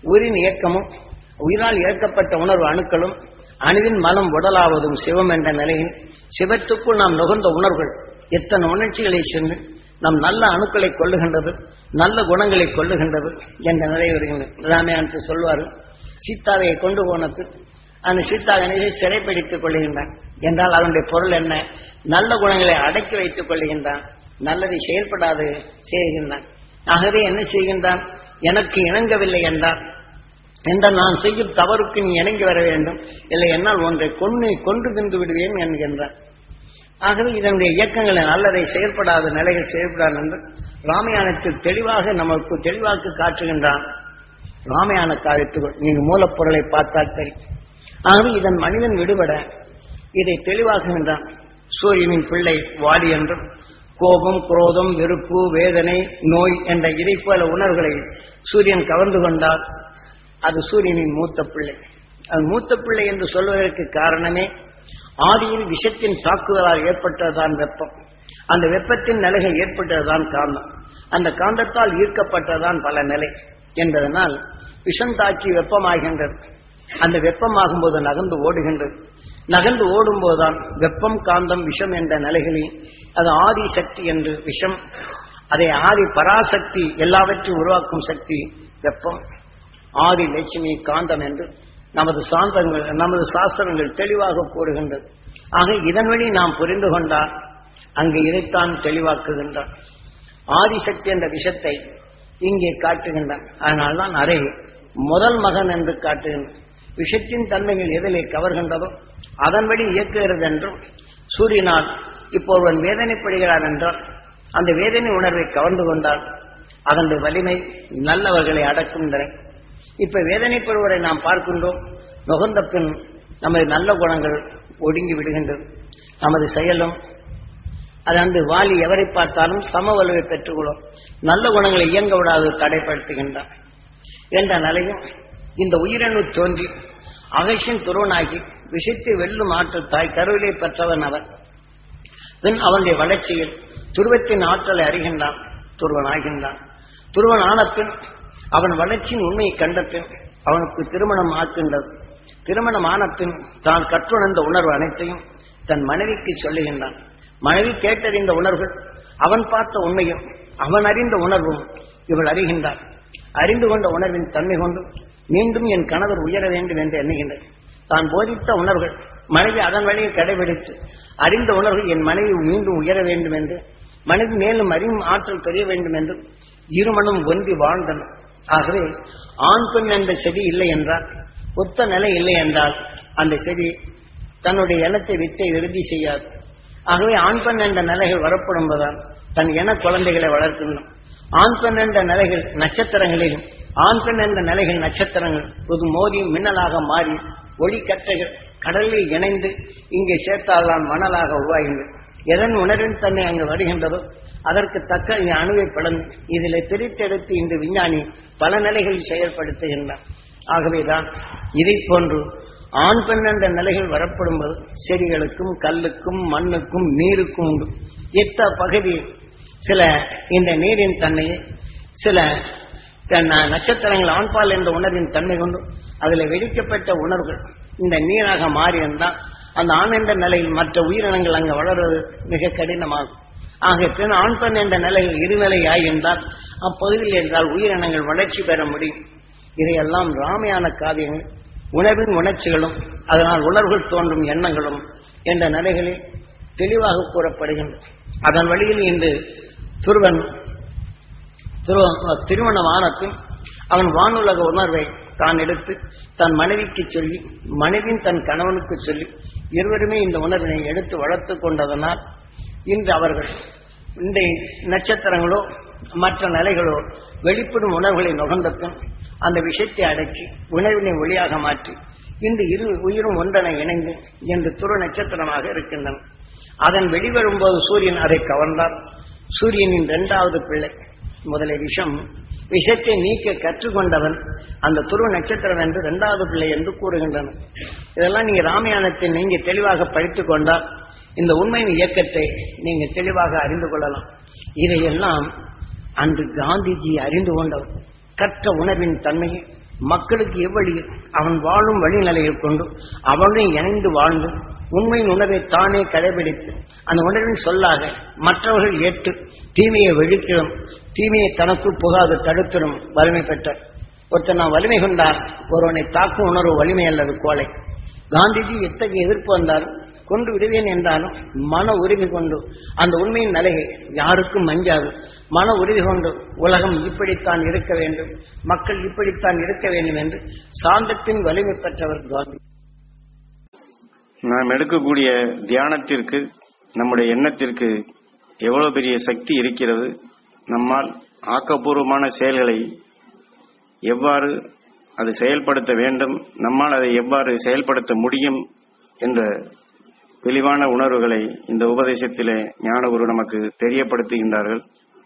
உயிரின் இயக்கமும் உயிரால் இயக்கப்பட்ட உணர்வு அணுக்களும் அணுவின் மலம் உடலாவதும் சிவம் என்ற நிலையில் சிவத்துக்குள் நாம் நுகர்ந்த உணர்வுகள் எத்தனை உணர்ச்சிகளை சென்று நம் நல்ல அணுக்களை கொள்ளுகின்றது நல்ல குணங்களை கொள்ளுகின்றது என்ற நிலை வருகின்றது ராமாயணத்தை சொல்வார்கள் சீதாவை கொண்டு போனது அந்த சீதாவினை சிறைப்பிடித்துக் கொள்ளுகின்றான் என்றால் அதனுடைய பொருள் என்ன நல்ல குணங்களை அடக்கி வைத்துக் கொள்ளுகின்றான் நல்லதை செயல்படாது செய்கின்றான் ஆகவே என்ன செய்கின்றான் எனக்கு இணங்கவில்லை என்றால் என்ற நான் செய்யும் தவறுக்கு நீ இணங்கி வர வேண்டும் இல்லை என்னால் ஒன்றை கொண்டு கொண்டு தின்று விடுவேன் என்கின்றான் ஆகவே இதனுடைய இயக்கங்களை நல்லதை செயல்படாத நிலைகள் செயல்படாது என்று ராமாயணத்தில் தெளிவாக நமக்கு தெளிவாக்கு காட்டுகின்றான் ராமாயண காரியத்துக்குள் நீங்க மூலப்பொருளை பார்த்தால் தெரியும் ஆகவே இதன் மனிதன் விடுபட இதை தெளிவாக்குகின்றான் சூரியனின் பிள்ளை வாடி என்றும் கோபம் குரோதம் வெறுப்பு வேதனை நோய் என்ற இதை போல உணர்வுகளை சூரியன் கவர்ந்து கொண்டால் அது சூரியனின் மூத்த பிள்ளை அது மூத்த பிள்ளை என்று சொல்வதற்கு காரணமே ஆதியில் விஷத்தின் தாக்குதலால் ஏற்பட்டதுதான் வெப்பம் அந்த வெப்பத்தின் நிலைகள் ஏற்பட்டதுதான் காந்தம் அந்த காந்தத்தால் ஈர்க்கப்பட்டதுதான் பல நிலை என்பதனால் விஷம் தாக்கி வெப்பமாகின்றது அந்த வெப்பமாகும் போது நகர்ந்து ஓடுகின்றது நகர்ந்து ஓடும் போதுதான் வெப்பம் காந்தம் விஷம் என்ற நிலைகளில் அது ஆதி சக்தி என்று விஷம் அதை ஆதி பராசக்தி எல்லாவற்றையும் உருவாக்கும் சக்தி வெப்பம் ஆதி லட்சுமி காந்தம் என்று நமது சாந்தங்கள் நமது சாஸ்திரங்கள் தெளிவாக கூறுகின்றது ஆக இதன் வழி நாம் புரிந்து கொண்டால் அங்கு இதைத்தான் தெளிவாக்குகின்றான் ஆதிசக்தி என்ற விஷத்தை இங்கே காட்டுகின்றான் அதனால்தான் அதை முதல் மகன் என்று காட்டுகின்றான் விஷத்தின் தன்மைகள் எதிலே கவர்கின்றதோ அதன்படி இயக்குகிறது என்றும் சூரியனால் இப்போ ஒருவன் வேதனைப்படுகிறான் என்றால் அந்த வேதனை உணர்வை கவர்ந்து கொண்டால் அதனுடைய வலிமை நல்லவர்களை அடக்கும் நிலை இப்ப வேதனைப்படுவரை நாம் பார்க்கின்றோம் நுகர்ந்த பின் நமது நல்ல குணங்கள் ஒடுங்கி விடுகின்றது நமது செயலும் அது அந்த வாலி எவரை பார்த்தாலும் சம வலுவை பெற்றுக்கொள்ளும் நல்ல குணங்களை இயங்க விடாது தடைப்படுத்துகின்றான் என்ற நிலையும் இந்த உயிரணு தோன்றி அகசின் துருவனாகி விஷத்தை வெல்லும் ஆற்றல் தாய் கருவிலை பெற்றவன் அவன் பின் அவனுடைய வளர்ச்சியில் துருவத்தின் ஆற்றலை அறிகின்றான் துருவன் ஆகின்றான் துருவன் ஆன பின் அவன் வளர்ச்சியின் உண்மையை கண்ட பின் அவனுக்கு திருமணம் ஆக்கின்றது திருமணம் ஆன பின் தான் கற்றுணர்ந்த உணர்வு அனைத்தையும் தன் மனைவிக்கு சொல்லுகின்றான் மனைவி கேட்டறிந்த உணர்வுகள் அவன் பார்த்த உண்மையும் அவன் அறிந்த உணர்வும் இவள் அறிகின்றாள் அறிந்து கொண்ட உணர்வின் தன்மை கொண்டு மீண்டும் என் கணவர் உயர வேண்டும் என்று எண்ணுகின்றது தான் போதித்த உணர்வுகள் மனைவி அதன் வழியை கடைபிடித்து அறிந்த உணர்வு என் மனைவி மீண்டும் உயர வேண்டும் என்று மனைவி மேலும் அறியும் ஆற்றல் பெரிய வேண்டும் என்று இருமனும் ஒன்றி வாழ்ந்தன ஆகவே ஆண் பெண் என்ற செடி இல்லை என்றால் ஒத்த நிலை இல்லை என்றால் அந்த செடி தன்னுடைய இனத்தை வித்தை இறுதி செய்யாது ஆகவே ஆண் பெண் என்ற நிலைகள் வரப்படும்போதால் தன் இன குழந்தைகளை வளர்க்கணும் ஆண் பெண் என்ற நிலைகள் நட்சத்திரங்களிலும் ஆண் பெண் என்ற நிலைகள் நட்சத்திரங்கள் புது மோதி மின்னலாக மாறி ஒளி கற்றைகள் கடலில் இணைந்து இங்கே சேர்த்தால்தான் மணலாக உருவாகின்றது எதன் உணர்வின் தன்னை அங்கு வருகின்றதோ அதற்கு தக்க இந்த அணுவை பிளந்து இதில் பிரித்தெடுத்து இந்த விஞ்ஞானி பல நிலைகளில் செயல்படுத்துகின்றார் ஆகவேதான் இதை போன்று ஆண் பெண் என்ற நிலைகள் வரப்படும்போது செடிகளுக்கும் கல்லுக்கும் மண்ணுக்கும் நீருக்கும் உண்டு எத்த பகுதி சில இந்த நீரின் தன்மையை சில த- ந- நட்சத்திரங்கள் ஆண்பால் என்ற உணர்வின் தன்மை கொண்டு அதில் வெடிக்கப்பட்ட உணர்வுகள் இந்த நீராக மாறி இருந்தால் அந்த ஆண் என்ற நிலையில் மற்ற உயிரினங்கள் அங்கு வளர்வது மிக கடினமாகும் ஆக பெண் ஆண் பெண் என்ற நிலையில் இருநிலையாய் என்றால் அப்பகுதியில் என்றால் உயிரினங்கள் வளர்ச்சி பெற முடியும் இதையெல்லாம் ராமையான காவியங்கள் உணர்வின் உணர்ச்சிகளும் அதனால் உணர்வுகள் தோன்றும் எண்ணங்களும் என்ற நிலைகளில் தெளிவாக கூறப்படுகின்றன அதன் வழியில் இன்று துருவன் துருவ- திருமணமான பின் அவன் வானுலக உணர்வை தான் எடுத்து தன் மனைவிக்கு சொல்லி மனைவின் தன் கணவனுக்கு சொல்லி இருவருமே இந்த உணர்வினை எடுத்து வளர்த்து கொண்டதனால் இன்று அவர்கள் இந்த நட்சத்திரங்களோ மற்ற நிலைகளோ வெளிப்படும் உணர்வுகளை நுகர்ந்த பின் அந்த விஷயத்தை அடக்கி உணர்வினை ஒளியாக மாற்றி இன்று இரு உயிரும் ஒன்றனை இணைந்து இன்று துரு நட்சத்திரமாக இருக்கின்றன அதன் வெளிவரும்போது சூரியன் அதை கவர்ந்தார் சூரியனின் இரண்டாவது பிள்ளை முதலை விஷம் விஷத்தை நீக்க கற்றுக்கொண்டவன் அந்த துருவ நட்சத்திரம் என்று இரண்டாவது பிள்ளை என்று கூறுகின்றனர் இதெல்லாம் நீங்க ராமாயணத்தை நீங்க தெளிவாக படித்துக் கொண்டால் இந்த உண்மையின் இயக்கத்தை நீங்க தெளிவாக அறிந்து கொள்ளலாம் இதையெல்லாம் அன்று காந்திஜி அறிந்து கொண்டவர் கற்ற உணர்வின் தன்மையை மக்களுக்கு எவ்வழி அவன் வாழும் வழிநிலையை கொண்டு அவனும் இணைந்து வாழ்ந்து உண்மையின் உணர்வை தானே கடைபிடித்து அந்த உணர்வின் சொல்லாக மற்றவர்கள் ஏற்று தீமையை வெழிக்கிடும் தீமையை தனக்குள் புகாது தடுத்திடும் வலிமை பெற்ற ஒருத்தர் நான் வலிமை கொண்டார் ஒருவனை தாக்கும் உணர்வு வலிமை அல்லது கோலை காந்திஜி எத்தகைய எதிர்ப்பு வந்தாலும் கொண்டு விடுவேன் என்றாலும் மன உறுதி கொண்டு அந்த உண்மையின் நிலையை யாருக்கும் மஞ்சாது மன உறுதி கொண்டு உலகம் இப்படித்தான் இருக்க வேண்டும் மக்கள் இப்படித்தான் இருக்க வேண்டும் என்று சாந்தத்தின் வலிமை பெற்றவர் காந்தி
நாம் எடுக்கக்கூடிய தியானத்திற்கு நம்முடைய எண்ணத்திற்கு எவ்வளவு பெரிய சக்தி இருக்கிறது நம்மால் ஆக்கப்பூர்வமான செயல்களை எவ்வாறு அது செயல்படுத்த வேண்டும் நம்மால் அதை எவ்வாறு செயல்படுத்த முடியும் என்ற தெளிவான உணர்வுகளை இந்த உபதேசத்திலே ஞானகுரு நமக்கு தெரியப்படுத்துகின்றார்கள்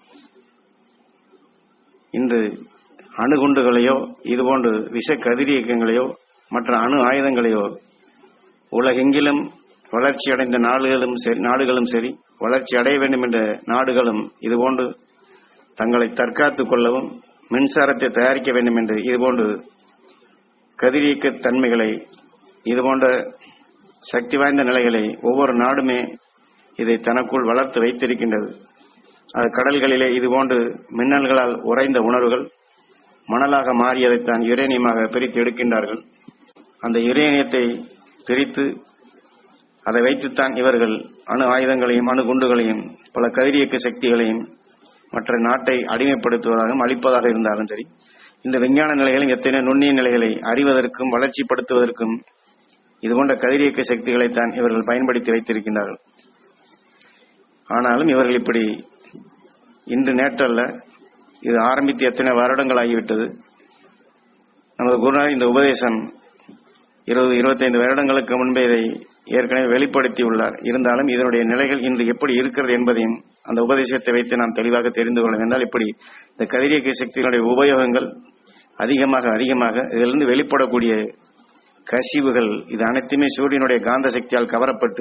இன்று அணுகுண்டுகளையோ இதுபோன்று விஷ கதிரியக்கங்களையோ மற்ற அணு ஆயுதங்களையோ உலகெங்கிலும் வளர்ச்சியடைந்த நாடுகளும் சரி நாடுகளும் சரி வளர்ச்சி அடைய வேண்டும் என்ற நாடுகளும் இதுபோன்று தங்களை தற்காத்துக் கொள்ளவும் மின்சாரத்தை தயாரிக்க வேண்டும் என்று இதுபோன்று கதிரியக்க தன்மைகளை இதுபோன்ற சக்தி வாய்ந்த நிலைகளை ஒவ்வொரு நாடுமே இதை தனக்குள் வளர்த்து வைத்திருக்கின்றது அது கடல்களிலே இதுபோன்று மின்னல்களால் உறைந்த உணர்வுகள் மணலாக மாறியதைத்தான் யுரேனியமாக பிரித்து எடுக்கின்றார்கள் அந்த யுரேனியத்தை பிரித்து அதை வைத்துத்தான் இவர்கள் அணு ஆயுதங்களையும் அணு குண்டுகளையும் பல கதிரியக்க சக்திகளையும் மற்ற நாட்டை அடிமைப்படுத்துவதாகவும் அழிப்பதாக இருந்தாலும் சரி இந்த விஞ்ஞான நிலைகளில் எத்தனை நுண்ணிய நிலைகளை அறிவதற்கும் வளர்ச்சிப்படுத்துவதற்கும் இதுபோன்ற கதிரியக்க சக்திகளைத்தான் இவர்கள் பயன்படுத்தி வைத்திருக்கின்றார்கள் ஆனாலும் இவர்கள் இப்படி இன்று நேற்றல்ல இது ஆரம்பித்து எத்தனை வருடங்கள் ஆகிவிட்டது நமது குருநாதர் இந்த உபதேசம் இருபது இருபத்தைந்து வருடங்களுக்கு முன்பே இதை ஏற்கனவே வெளிப்படுத்தியுள்ளார் இருந்தாலும் இதனுடைய நிலைகள் இன்று எப்படி இருக்கிறது என்பதையும் அந்த உபதேசத்தை வைத்து நாம் தெளிவாக தெரிந்து கொள்ள என்றால் இப்படி இந்த கதிரியக்க சக்திகளுடைய உபயோகங்கள் அதிகமாக அதிகமாக இதிலிருந்து வெளிப்படக்கூடிய கசிவுகள் இது அனைத்துமே சூரியனுடைய காந்த சக்தியால் கவரப்பட்டு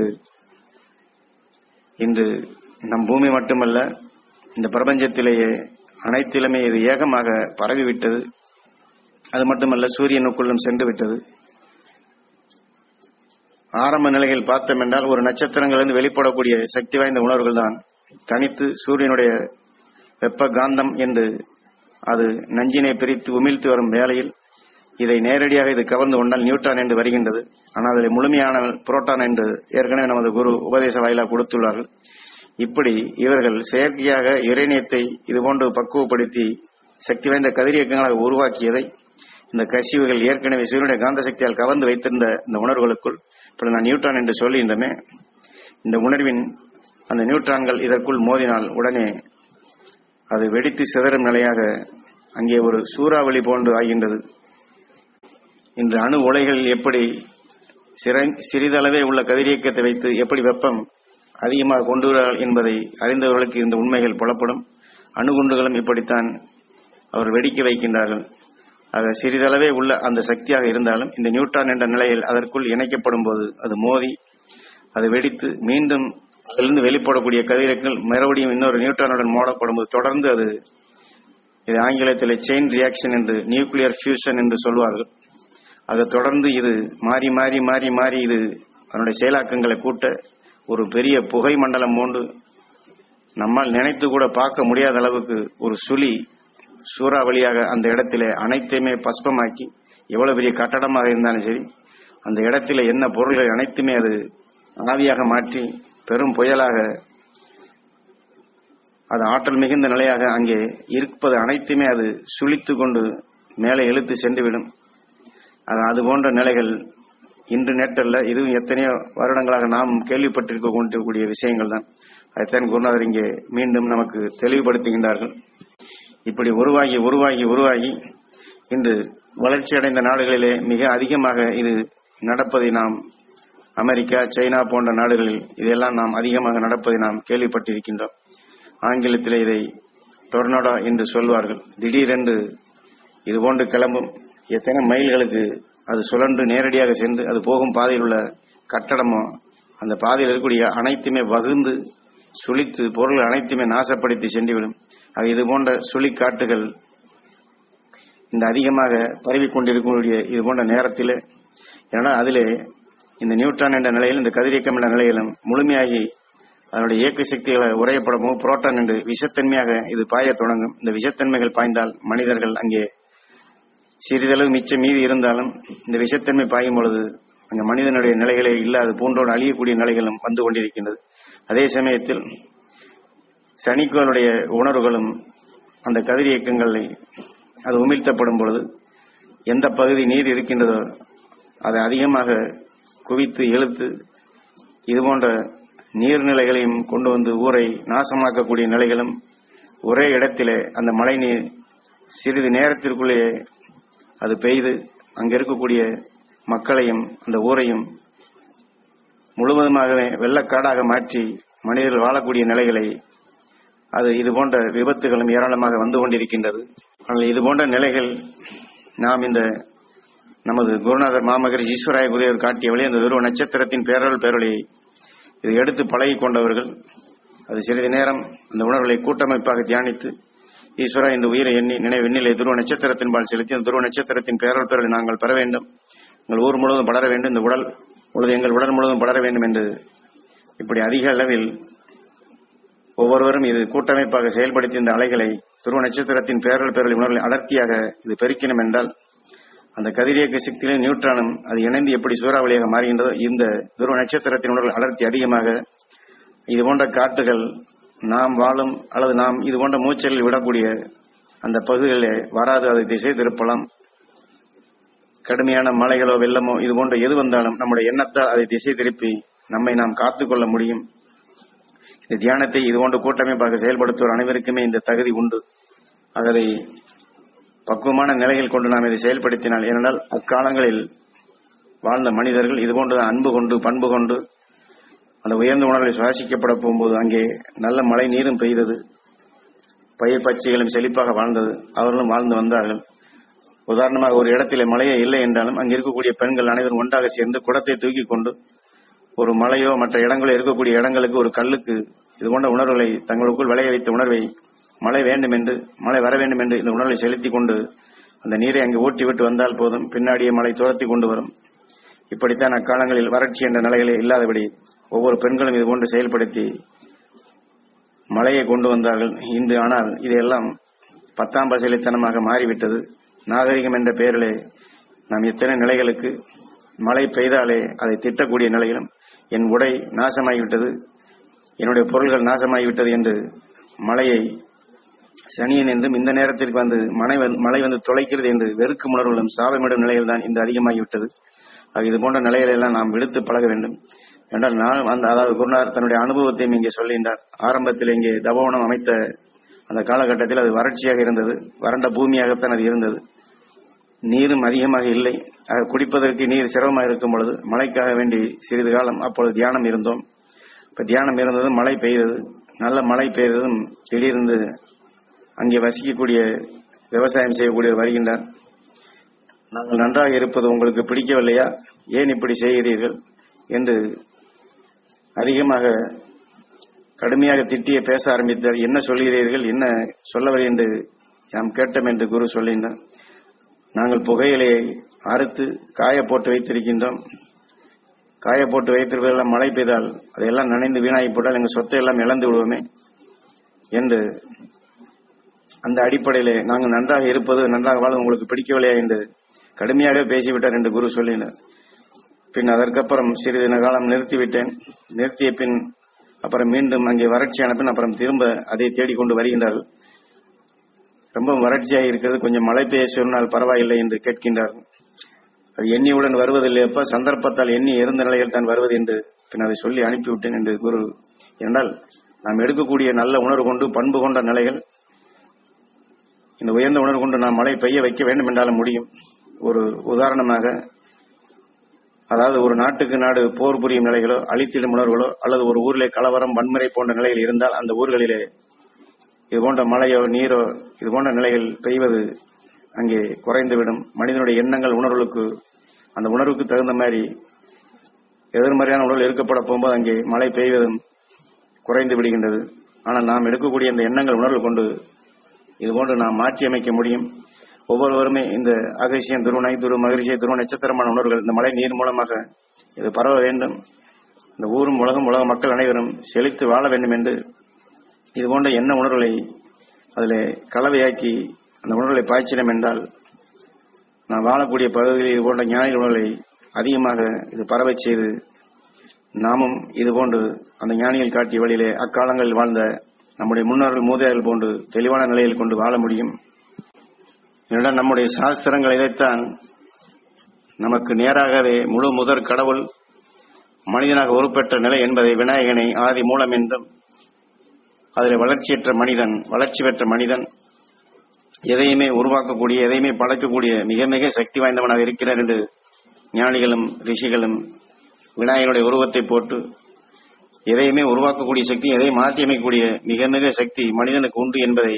இன்று நம் பூமி மட்டுமல்ல இந்த பிரபஞ்சத்திலேயே அனைத்திலுமே இது ஏகமாக பரவிவிட்டது அது மட்டுமல்ல சூரியனுக்குள்ளும் சென்று விட்டது ஆரம்ப நிலையில் பார்த்தோம் என்றால் ஒரு நட்சத்திரங்களிலிருந்து வெளிப்படக்கூடிய சக்தி வாய்ந்த உணர்வுகள் தான் தனித்து சூரியனுடைய வெப்ப காந்தம் என்று அது நஞ்சினை பிரித்து உமிழ்த்து வரும் வேளையில் இதை நேரடியாக இது கவர்ந்து கொண்டால் நியூட்ரான் என்று வருகின்றது ஆனால் அதில் முழுமையான புரோட்டான் என்று ஏற்கனவே நமது குரு உபதேச வாயிலாக கொடுத்துள்ளார்கள் இப்படி இவர்கள் செயற்கையாக யுரேனியத்தை இதுபோன்று பக்குவப்படுத்தி சக்தி வாய்ந்த கதிரியக்கங்களாக உருவாக்கியதை இந்த கசிவுகள் ஏற்கனவே சூரியனுடைய காந்த சக்தியால் கவர்ந்து வைத்திருந்த இந்த உணர்வுகளுக்குள் இப்படி நான் நியூட்ரான் என்று சொல்லுகின்றமே இந்த உணர்வின் அந்த நியூட்ரான்கள் இதற்குள் மோதினால் உடனே அது வெடித்து சிதறும் நிலையாக அங்கே ஒரு சூறாவளி போன்று ஆகின்றது இன்று அணு உலைகள் எப்படி சிறை- சிறிதளவே உள்ள கதிரியக்கத்தை வைத்து எப்படி வெப்பம் அதிகமாக கொண்டு வருகிறார்கள் என்பதை அறிந்தவர்களுக்கு இந்த உண்மைகள் புலப்படும் அணுகுண்டுகளும் இப்படித்தான் அவர் வெடிக்க வைக்கின்றார்கள் ஆக சிறிதளவே உள்ள அந்த சக்தியாக இருந்தாலும் இந்த நியூட்ரான் என்ற நிலையில் அதற்குள் இணைக்கப்படும் போது அது மோதி அது வெடித்து மீண்டும் அதிலிருந்து வெளிப்படக்கூடிய கதிரங்கள் மறுபடியும் இன்னொரு நியூட்ரானுடன் மோடப்படும் போது தொடர்ந்து அது இது ஆங்கிலத்தில் செயின் ரியாக்ஷன் என்று நியூக்ளியர் ஃபியூஷன் என்று சொல்வார்கள் அதை தொடர்ந்து இது மாறி மாறி மாறி மாறி இது அதனுடைய செயலாக்கங்களை கூட்ட ஒரு பெரிய புகை மண்டலம் போன்று நம்மால் நினைத்து கூட பார்க்க முடியாத அளவுக்கு ஒரு சுழி சூறாவளியாக அந்த இடத்திலே அனைத்தையுமே பஸ்பமாக்கி எவ்வளவு பெரிய கட்டடமாக இருந்தாலும் சரி அந்த இடத்திலே என்ன பொருள்கள் அனைத்துமே அது ஆவியாக மாற்றி பெரும் புயலாக அது ஆற்றல் மிகுந்த நிலையாக அங்கே இருப்பது அனைத்துமே அது சுழித்து கொண்டு மேலே இழுத்து சென்றுவிடும் அது அது போன்ற நிலைகள் இன்று நேற்றல்ல இதுவும் எத்தனையோ வருடங்களாக நாம் கேள்விப்பட்டிருக்க கொண்டிருக்கக்கூடிய விஷயங்கள் தான் அதைத்தான் குருநாதர் இங்கே மீண்டும் நமக்கு தெளிவுபடுத்துகின்றார்கள் இப்படி உருவாகி உருவாகி உருவாகி இன்று வளர்ச்சியடைந்த நாடுகளிலே மிக அதிகமாக இது நடப்பதை நாம் அமெரிக்கா சைனா போன்ற நாடுகளில் இதெல்லாம் நாம் அதிகமாக நடப்பதை நாம் கேள்விப்பட்டிருக்கின்றோம் ஆங்கிலத்திலே இதை டொர்னடோ என்று சொல்வார்கள் திடீரென்று இது போன்று கிளம்பும் எத்தனை மைல்களுக்கு அது சுழன்று நேரடியாக சென்று அது போகும் பாதையில் உள்ள கட்டடமோ அந்த பாதையில் இருக்கக்கூடிய அனைத்துமே வகுந்து சுழித்து பொருள் அனைத்துமே நாசப்படுத்தி சென்றுவிடும் ஆக இது போன்ற சுழிக்காட்டுகள் இந்த அதிகமாக பரவி கொண்டிருக்கக்கூடிய இது போன்ற நேரத்தில் ஏன்னா அதிலே இந்த நியூட்ரான் என்ற நிலையில் இந்த கதிரியக்கம் என்ற நிலையிலும் முழுமையாகி அதனுடைய இயக்க சக்திகளை உரையப்படும் போது புரோட்டான் என்று விஷத்தன்மையாக இது பாயத் தொடங்கும் இந்த விஷத்தன்மைகள் பாய்ந்தால் மனிதர்கள் அங்கே சிறிதளவு மிச்சம் மீதி இருந்தாலும் இந்த விஷத்தன்மை பாயும் பொழுது அங்க மனிதனுடைய நிலைகளே இல்லாது பூண்டோடு அழியக்கூடிய நிலைகளும் வந்து கொண்டிருக்கின்றது அதே சமயத்தில் சனிக்கோளுடைய உணர்வுகளும் அந்த கதிர் இயக்கங்களை அது உமிழ்த்தப்படும் பொழுது எந்த பகுதி நீர் இருக்கின்றதோ அதை அதிகமாக குவித்து இழுத்து இது போன்ற நீர்நிலைகளையும் கொண்டு வந்து ஊரை நாசமாக்கக்கூடிய நிலைகளும் ஒரே இடத்திலே அந்த மழை நீர் சிறிது நேரத்திற்குள்ளே அது பெய்து அங்க இருக்கக்கூடிய மக்களையும் அந்த ஊரையும் முழுவதுமாகவே வெள்ளக்காடாக மாற்றி மனிதர்கள் வாழக்கூடிய நிலைகளை அது இது போன்ற விபத்துகளும் ஏராளமாக வந்து கொண்டிருக்கின்றது ஆனால் இது போன்ற நிலைகள் நாம் இந்த நமது குருநாதர் மாமகர் ஈஸ்வராய குருவர் காட்டிய வழி அந்த துருவ நட்சத்திரத்தின் பேரல் பேரொழியை இதை எடுத்து பழகி கொண்டவர்கள் அது சிறிது நேரம் அந்த உணர்வுகளை கூட்டமைப்பாக தியானித்து ஈஸ்வரா இந்த உயிரை எண்ணி நினைவு எண்ணிலை துருவ நட்சத்திரத்தின் பால் செலுத்தி அந்த துருவ நட்சத்திரத்தின் பேரல் பேரலை நாங்கள் பெற வேண்டும் எங்கள் ஊர் முழுவதும் படர வேண்டும் இந்த உடல் முழுவதும் எங்கள் உடல் முழுவதும் படர வேண்டும் என்று இப்படி அதிக அளவில் ஒவ்வொருவரும் இது கூட்டமைப்பாக செயல்படுத்தி இந்த அலைகளை துருவ நட்சத்திரத்தின் பேரல் பேரலை உணர்வுகளை அடர்த்தியாக இது பெருக்கினம் என்றால் அந்த கதிரியக்க சக்தியிலும் நியூட்ரானும் அது இணைந்து எப்படி சூறாவளியாக மாறுகின்றதோ இந்த துருவ நட்சத்திரத்தின் உணர்வுகள் அடர்த்தி அதிகமாக இது போன்ற காட்டுகள் நாம் வாழும் அல்லது நாம் இது போன்ற மூச்சலில் விடக்கூடிய அந்த பகுதிகளிலே வராது அதை திசை திருப்பலாம் கடுமையான மழைகளோ வெள்ளமோ இது போன்ற எது வந்தாலும் நம்முடைய எண்ணத்தால் அதை திசை திருப்பி நம்மை நாம் காத்துக்கொள்ள முடியும் இந்த தியானத்தை இது போன்ற கூட்டமைப்பாக செயல்படுத்துவோர் அனைவருக்குமே இந்த தகுதி உண்டு அதை பக்குவமான நிலையில் கொண்டு நாம் இதை செயல்படுத்தினால் ஏனென்றால் அக்காலங்களில் வாழ்ந்த மனிதர்கள் இது போன்ற அன்பு கொண்டு பண்பு கொண்டு அந்த உயர்ந்த உணர்வை சுவாசிக்கப்பட போகும்போது அங்கே நல்ல மழை நீரும் பெய்தது பயிர் பச்சைகளும் செழிப்பாக வாழ்ந்தது அவர்களும் வாழ்ந்து வந்தார்கள் உதாரணமாக ஒரு இடத்திலே மழையே இல்லை என்றாலும் அங்கே இருக்கக்கூடிய பெண்கள் அனைவரும் ஒன்றாக சேர்ந்து குடத்தை தூக்கி கொண்டு ஒரு மலையோ மற்ற இடங்களோ இருக்கக்கூடிய இடங்களுக்கு ஒரு கல்லுக்கு இது போன்ற உணர்வுகளை தங்களுக்குள் விளைய வைத்த உணர்வை மழை வேண்டும் என்று மழை வர வேண்டும் என்று இந்த உணர்வை செலுத்திக் கொண்டு அந்த நீரை அங்கு ஊட்டி விட்டு வந்தால் போதும் பின்னாடியே மழை துரத்தி கொண்டு வரும் இப்படித்தான் அக்காலங்களில் வறட்சி என்ற நிலைகளே இல்லாதபடி ஒவ்வொரு பெண்களும் இது போன்று செயல்படுத்தி மழையை கொண்டு வந்தார்கள் இன்று ஆனால் இதெல்லாம் பத்தாம் பசலித்தனமாக மாறிவிட்டது நாகரிகம் என்ற பெயரிலே நாம் எத்தனை நிலைகளுக்கு மழை பெய்தாலே அதை திட்டக்கூடிய நிலையிலும் என் உடை நாசமாகிவிட்டது என்னுடைய பொருள்கள் நாசமாகிவிட்டது என்று மழையை சனியன் என்றும் இந்த நேரத்திற்கு வந்து மழை வந்து மழை வந்து தொலைக்கிறது என்று வெறுக்கும் உணர்வுகளும் சாபமிடும் நிலையில் தான் இந்த அதிகமாகிவிட்டது ஆக இது போன்ற நிலைகளெல்லாம் நாம் விடுத்து பழக வேண்டும் என்றால் நான் அந்த அதாவது குருநாதர் தன்னுடைய அனுபவத்தையும் இங்கே சொல்கின்றார் ஆரம்பத்தில் இங்கே தபோவனம் அமைத்த அந்த காலகட்டத்தில் அது வறட்சியாக இருந்தது வறண்ட பூமியாகத்தான் அது இருந்தது நீரும் அதிகமாக இல்லை ஆக குடிப்பதற்கு நீர் சிரமமாக இருக்கும் பொழுது மழைக்காக வேண்டி சிறிது காலம் அப்பொழுது தியானம் இருந்தோம் இப்ப தியானம் இருந்ததும் மழை பெய்தது நல்ல மழை பெய்ததும் திடீர்ந்து அங்கே வசிக்கக்கூடிய விவசாயம் செய்யக்கூடியவர் வருகின்றார் நாங்கள் நன்றாக இருப்பது உங்களுக்கு பிடிக்கவில்லையா ஏன் இப்படி செய்கிறீர்கள் என்று அதிகமாக கடுமையாக திட்டிய பேச ஆரம்பித்தார் என்ன சொல்கிறீர்கள் என்ன சொல்லவர் என்று நாம் கேட்டோம் என்று குரு சொல்லினார் நாங்கள் புகையிலையை அறுத்து காய போட்டு வைத்திருக்கின்றோம் காய போட்டு வைத்திருப்பதெல்லாம் மழை பெய்தால் அதையெல்லாம் நனைந்து வீணாகி போட்டால் எங்கள் சொத்தை எல்லாம் இழந்து விடுவோமே என்று அந்த அடிப்படையிலே நாங்கள் நன்றாக இருப்பது நன்றாக வாழ உங்களுக்கு பிடிக்கவில்லையா என்று கடுமையாக பேசிவிட்டார் என்று குரு சொல்லினார் பின் அதற்கப்புறம் சிறிது காலம் நிறுத்திவிட்டேன் நிறுத்திய பின் அப்புறம் மீண்டும் அங்கே வறட்சியான பின் அப்புறம் திரும்ப அதை தேடிக்கொண்டு வருகின்றார்கள் ரொம்ப வறட்சியாக இருக்கிறது கொஞ்சம் மழை பெய்ய சொன்னால் பரவாயில்லை என்று கேட்கின்றார்கள் அது எண்ணியுடன் வருவதில்லை அப்ப சந்தர்ப்பத்தால் எண்ணி இருந்த நிலையில் தான் வருவது என்று பின் அதை சொல்லி அனுப்பிவிட்டேன் என்று குரு என்றால் நாம் எடுக்கக்கூடிய நல்ல உணர்வு கொண்டு பண்பு கொண்ட நிலைகள் இந்த உயர்ந்த உணர்வு கொண்டு நாம் மழை பெய்ய வைக்க வேண்டும் என்றாலும் முடியும் ஒரு உதாரணமாக அதாவது ஒரு நாட்டுக்கு நாடு போர் புரியும் நிலைகளோ அழித்திடும் உணர்வுகளோ அல்லது ஒரு ஊரிலே கலவரம் வன்முறை போன்ற நிலைகள் இருந்தால் அந்த ஊர்களிலே இது போன்ற மழையோ நீரோ இது போன்ற நிலைகள் பெய்வது அங்கே குறைந்துவிடும் மனிதனுடைய எண்ணங்கள் உணர்வுகளுக்கு அந்த உணர்வுக்கு தகுந்த மாதிரி எதிர்மறையான உணர்வு இருக்கப்பட போகும்போது அங்கே மழை பெய்வதும் குறைந்து விடுகின்றது ஆனால் நாம் எடுக்கக்கூடிய இந்த எண்ணங்கள் உணர்வு கொண்டு இது போன்று நாம் மாற்றி அமைக்க முடியும் ஒவ்வொருவருமே இந்த அகசியம் துருவனை துரு மகிழ்ச்சிய துருவ நட்சத்திரமான உணர்வுகள் இந்த மழை நீர் மூலமாக இது பரவ வேண்டும் இந்த ஊரும் உலகம் உலக மக்கள் அனைவரும் செழித்து வாழ வேண்டும் என்று இது போன்ற என்ன உணர்வுகளை அதில் கலவையாக்கி அந்த உணர்வுகளை பாய்ச்சினம் என்றால் நான் வாழக்கூடிய பகுதிகளில் இது போன்ற ஞானி உணர்வுகளை அதிகமாக இது பரவச் செய்து நாமும் இது போன்று அந்த ஞானிகள் காட்டிய வழியிலே அக்காலங்களில் வாழ்ந்த நம்முடைய முன்னோர்கள் மூதையர்கள் போன்று தெளிவான நிலையில் கொண்டு வாழ முடியும் என்னிடம் நம்முடைய சாஸ்திரங்கள் இதைத்தான் நமக்கு நேராகவே முழு முதற் கடவுள் மனிதனாக உருப்பெற்ற நிலை என்பதை விநாயகனை ஆதி மூலம் என்றும் அதில் வளர்ச்சியற்ற மனிதன் வளர்ச்சி பெற்ற மனிதன் எதையுமே உருவாக்கக்கூடிய எதையுமே படைக்கக்கூடிய மிக மிக சக்தி வாய்ந்தவனாக இருக்கிறார் என்று ஞானிகளும் ரிஷிகளும் விநாயகனுடைய உருவத்தை போட்டு எதையுமே உருவாக்கக்கூடிய சக்தி எதையும் மாற்றியமைக்கக்கூடிய மிக மிக சக்தி மனிதனுக்கு உண்டு என்பதை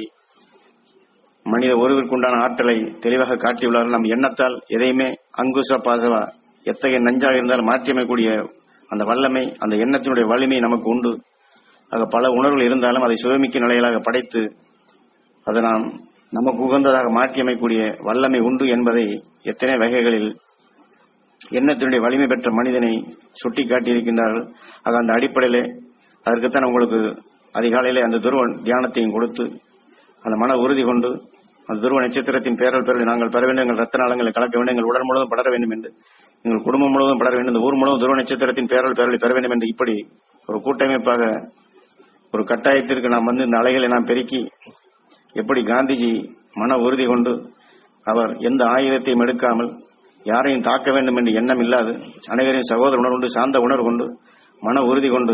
மனித ஒருவருக்குண்டான ஆற்றலை தெளிவாக காட்டியுள்ளார்கள் நம் எண்ணத்தால் எதையுமே அங்குச பாசவா எத்தகைய நஞ்சாக இருந்தாலும் மாற்றியமைக்கக்கூடிய அந்த வல்லமை அந்த எண்ணத்தினுடைய வலிமை நமக்கு உண்டு ஆக பல உணர்வுகள் இருந்தாலும் அதை சுயமிக்க நிலைகளாக படைத்து அதை நாம் நமக்கு உகந்ததாக மாற்றியமைக்கக்கூடிய வல்லமை உண்டு என்பதை எத்தனை வகைகளில் எண்ணத்தினுடைய வலிமை பெற்ற மனிதனை சுட்டி காட்டியிருக்கின்றார்கள் ஆக அந்த அடிப்படையிலே அதற்குத்தான் உங்களுக்கு அதிகாலையிலே அந்த துருவ தியானத்தையும் கொடுத்து அந்த மன உறுதி கொண்டு அந்த துருவ நட்சத்திரத்தின் பேரல் பேரல் நாங்கள் பெற வேண்டும் எங்கள் ரத்த நாளங்களை கலக்க வேண்டும் எங்கள் உடல் முழுவதும் படர வேண்டும் என்று எங்கள் குடும்பம் முழுவதும் படர வேண்டும் இந்த ஊர் முழுவதும் துருவ நட்சத்திரத்தின் பேரல் பேரலை பெற வேண்டும் என்று இப்படி ஒரு கூட்டமைப்பாக ஒரு கட்டாயத்திற்கு நாம் வந்து இந்த அலைகளை நாம் பெருக்கி எப்படி காந்திஜி மன உறுதி கொண்டு அவர் எந்த ஆயுதத்தையும் எடுக்காமல் யாரையும் தாக்க வேண்டும் என்று எண்ணம் இல்லாது அனைவரையும் சகோதர உணர்வு கொண்டு சார்ந்த உணர்வு கொண்டு மன உறுதி கொண்டு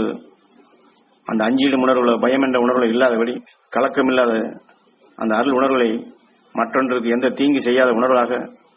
அந்த அஞ்சீடும் உணர்வுல பயம் என்ற உணர்வுல இல்லாதபடி கலக்கம் இல்லாத அந்த அருள் உணர்வுகளை மற்றொன்றுக்கு எந்த தீங்கு செய்யாத உணர்வாக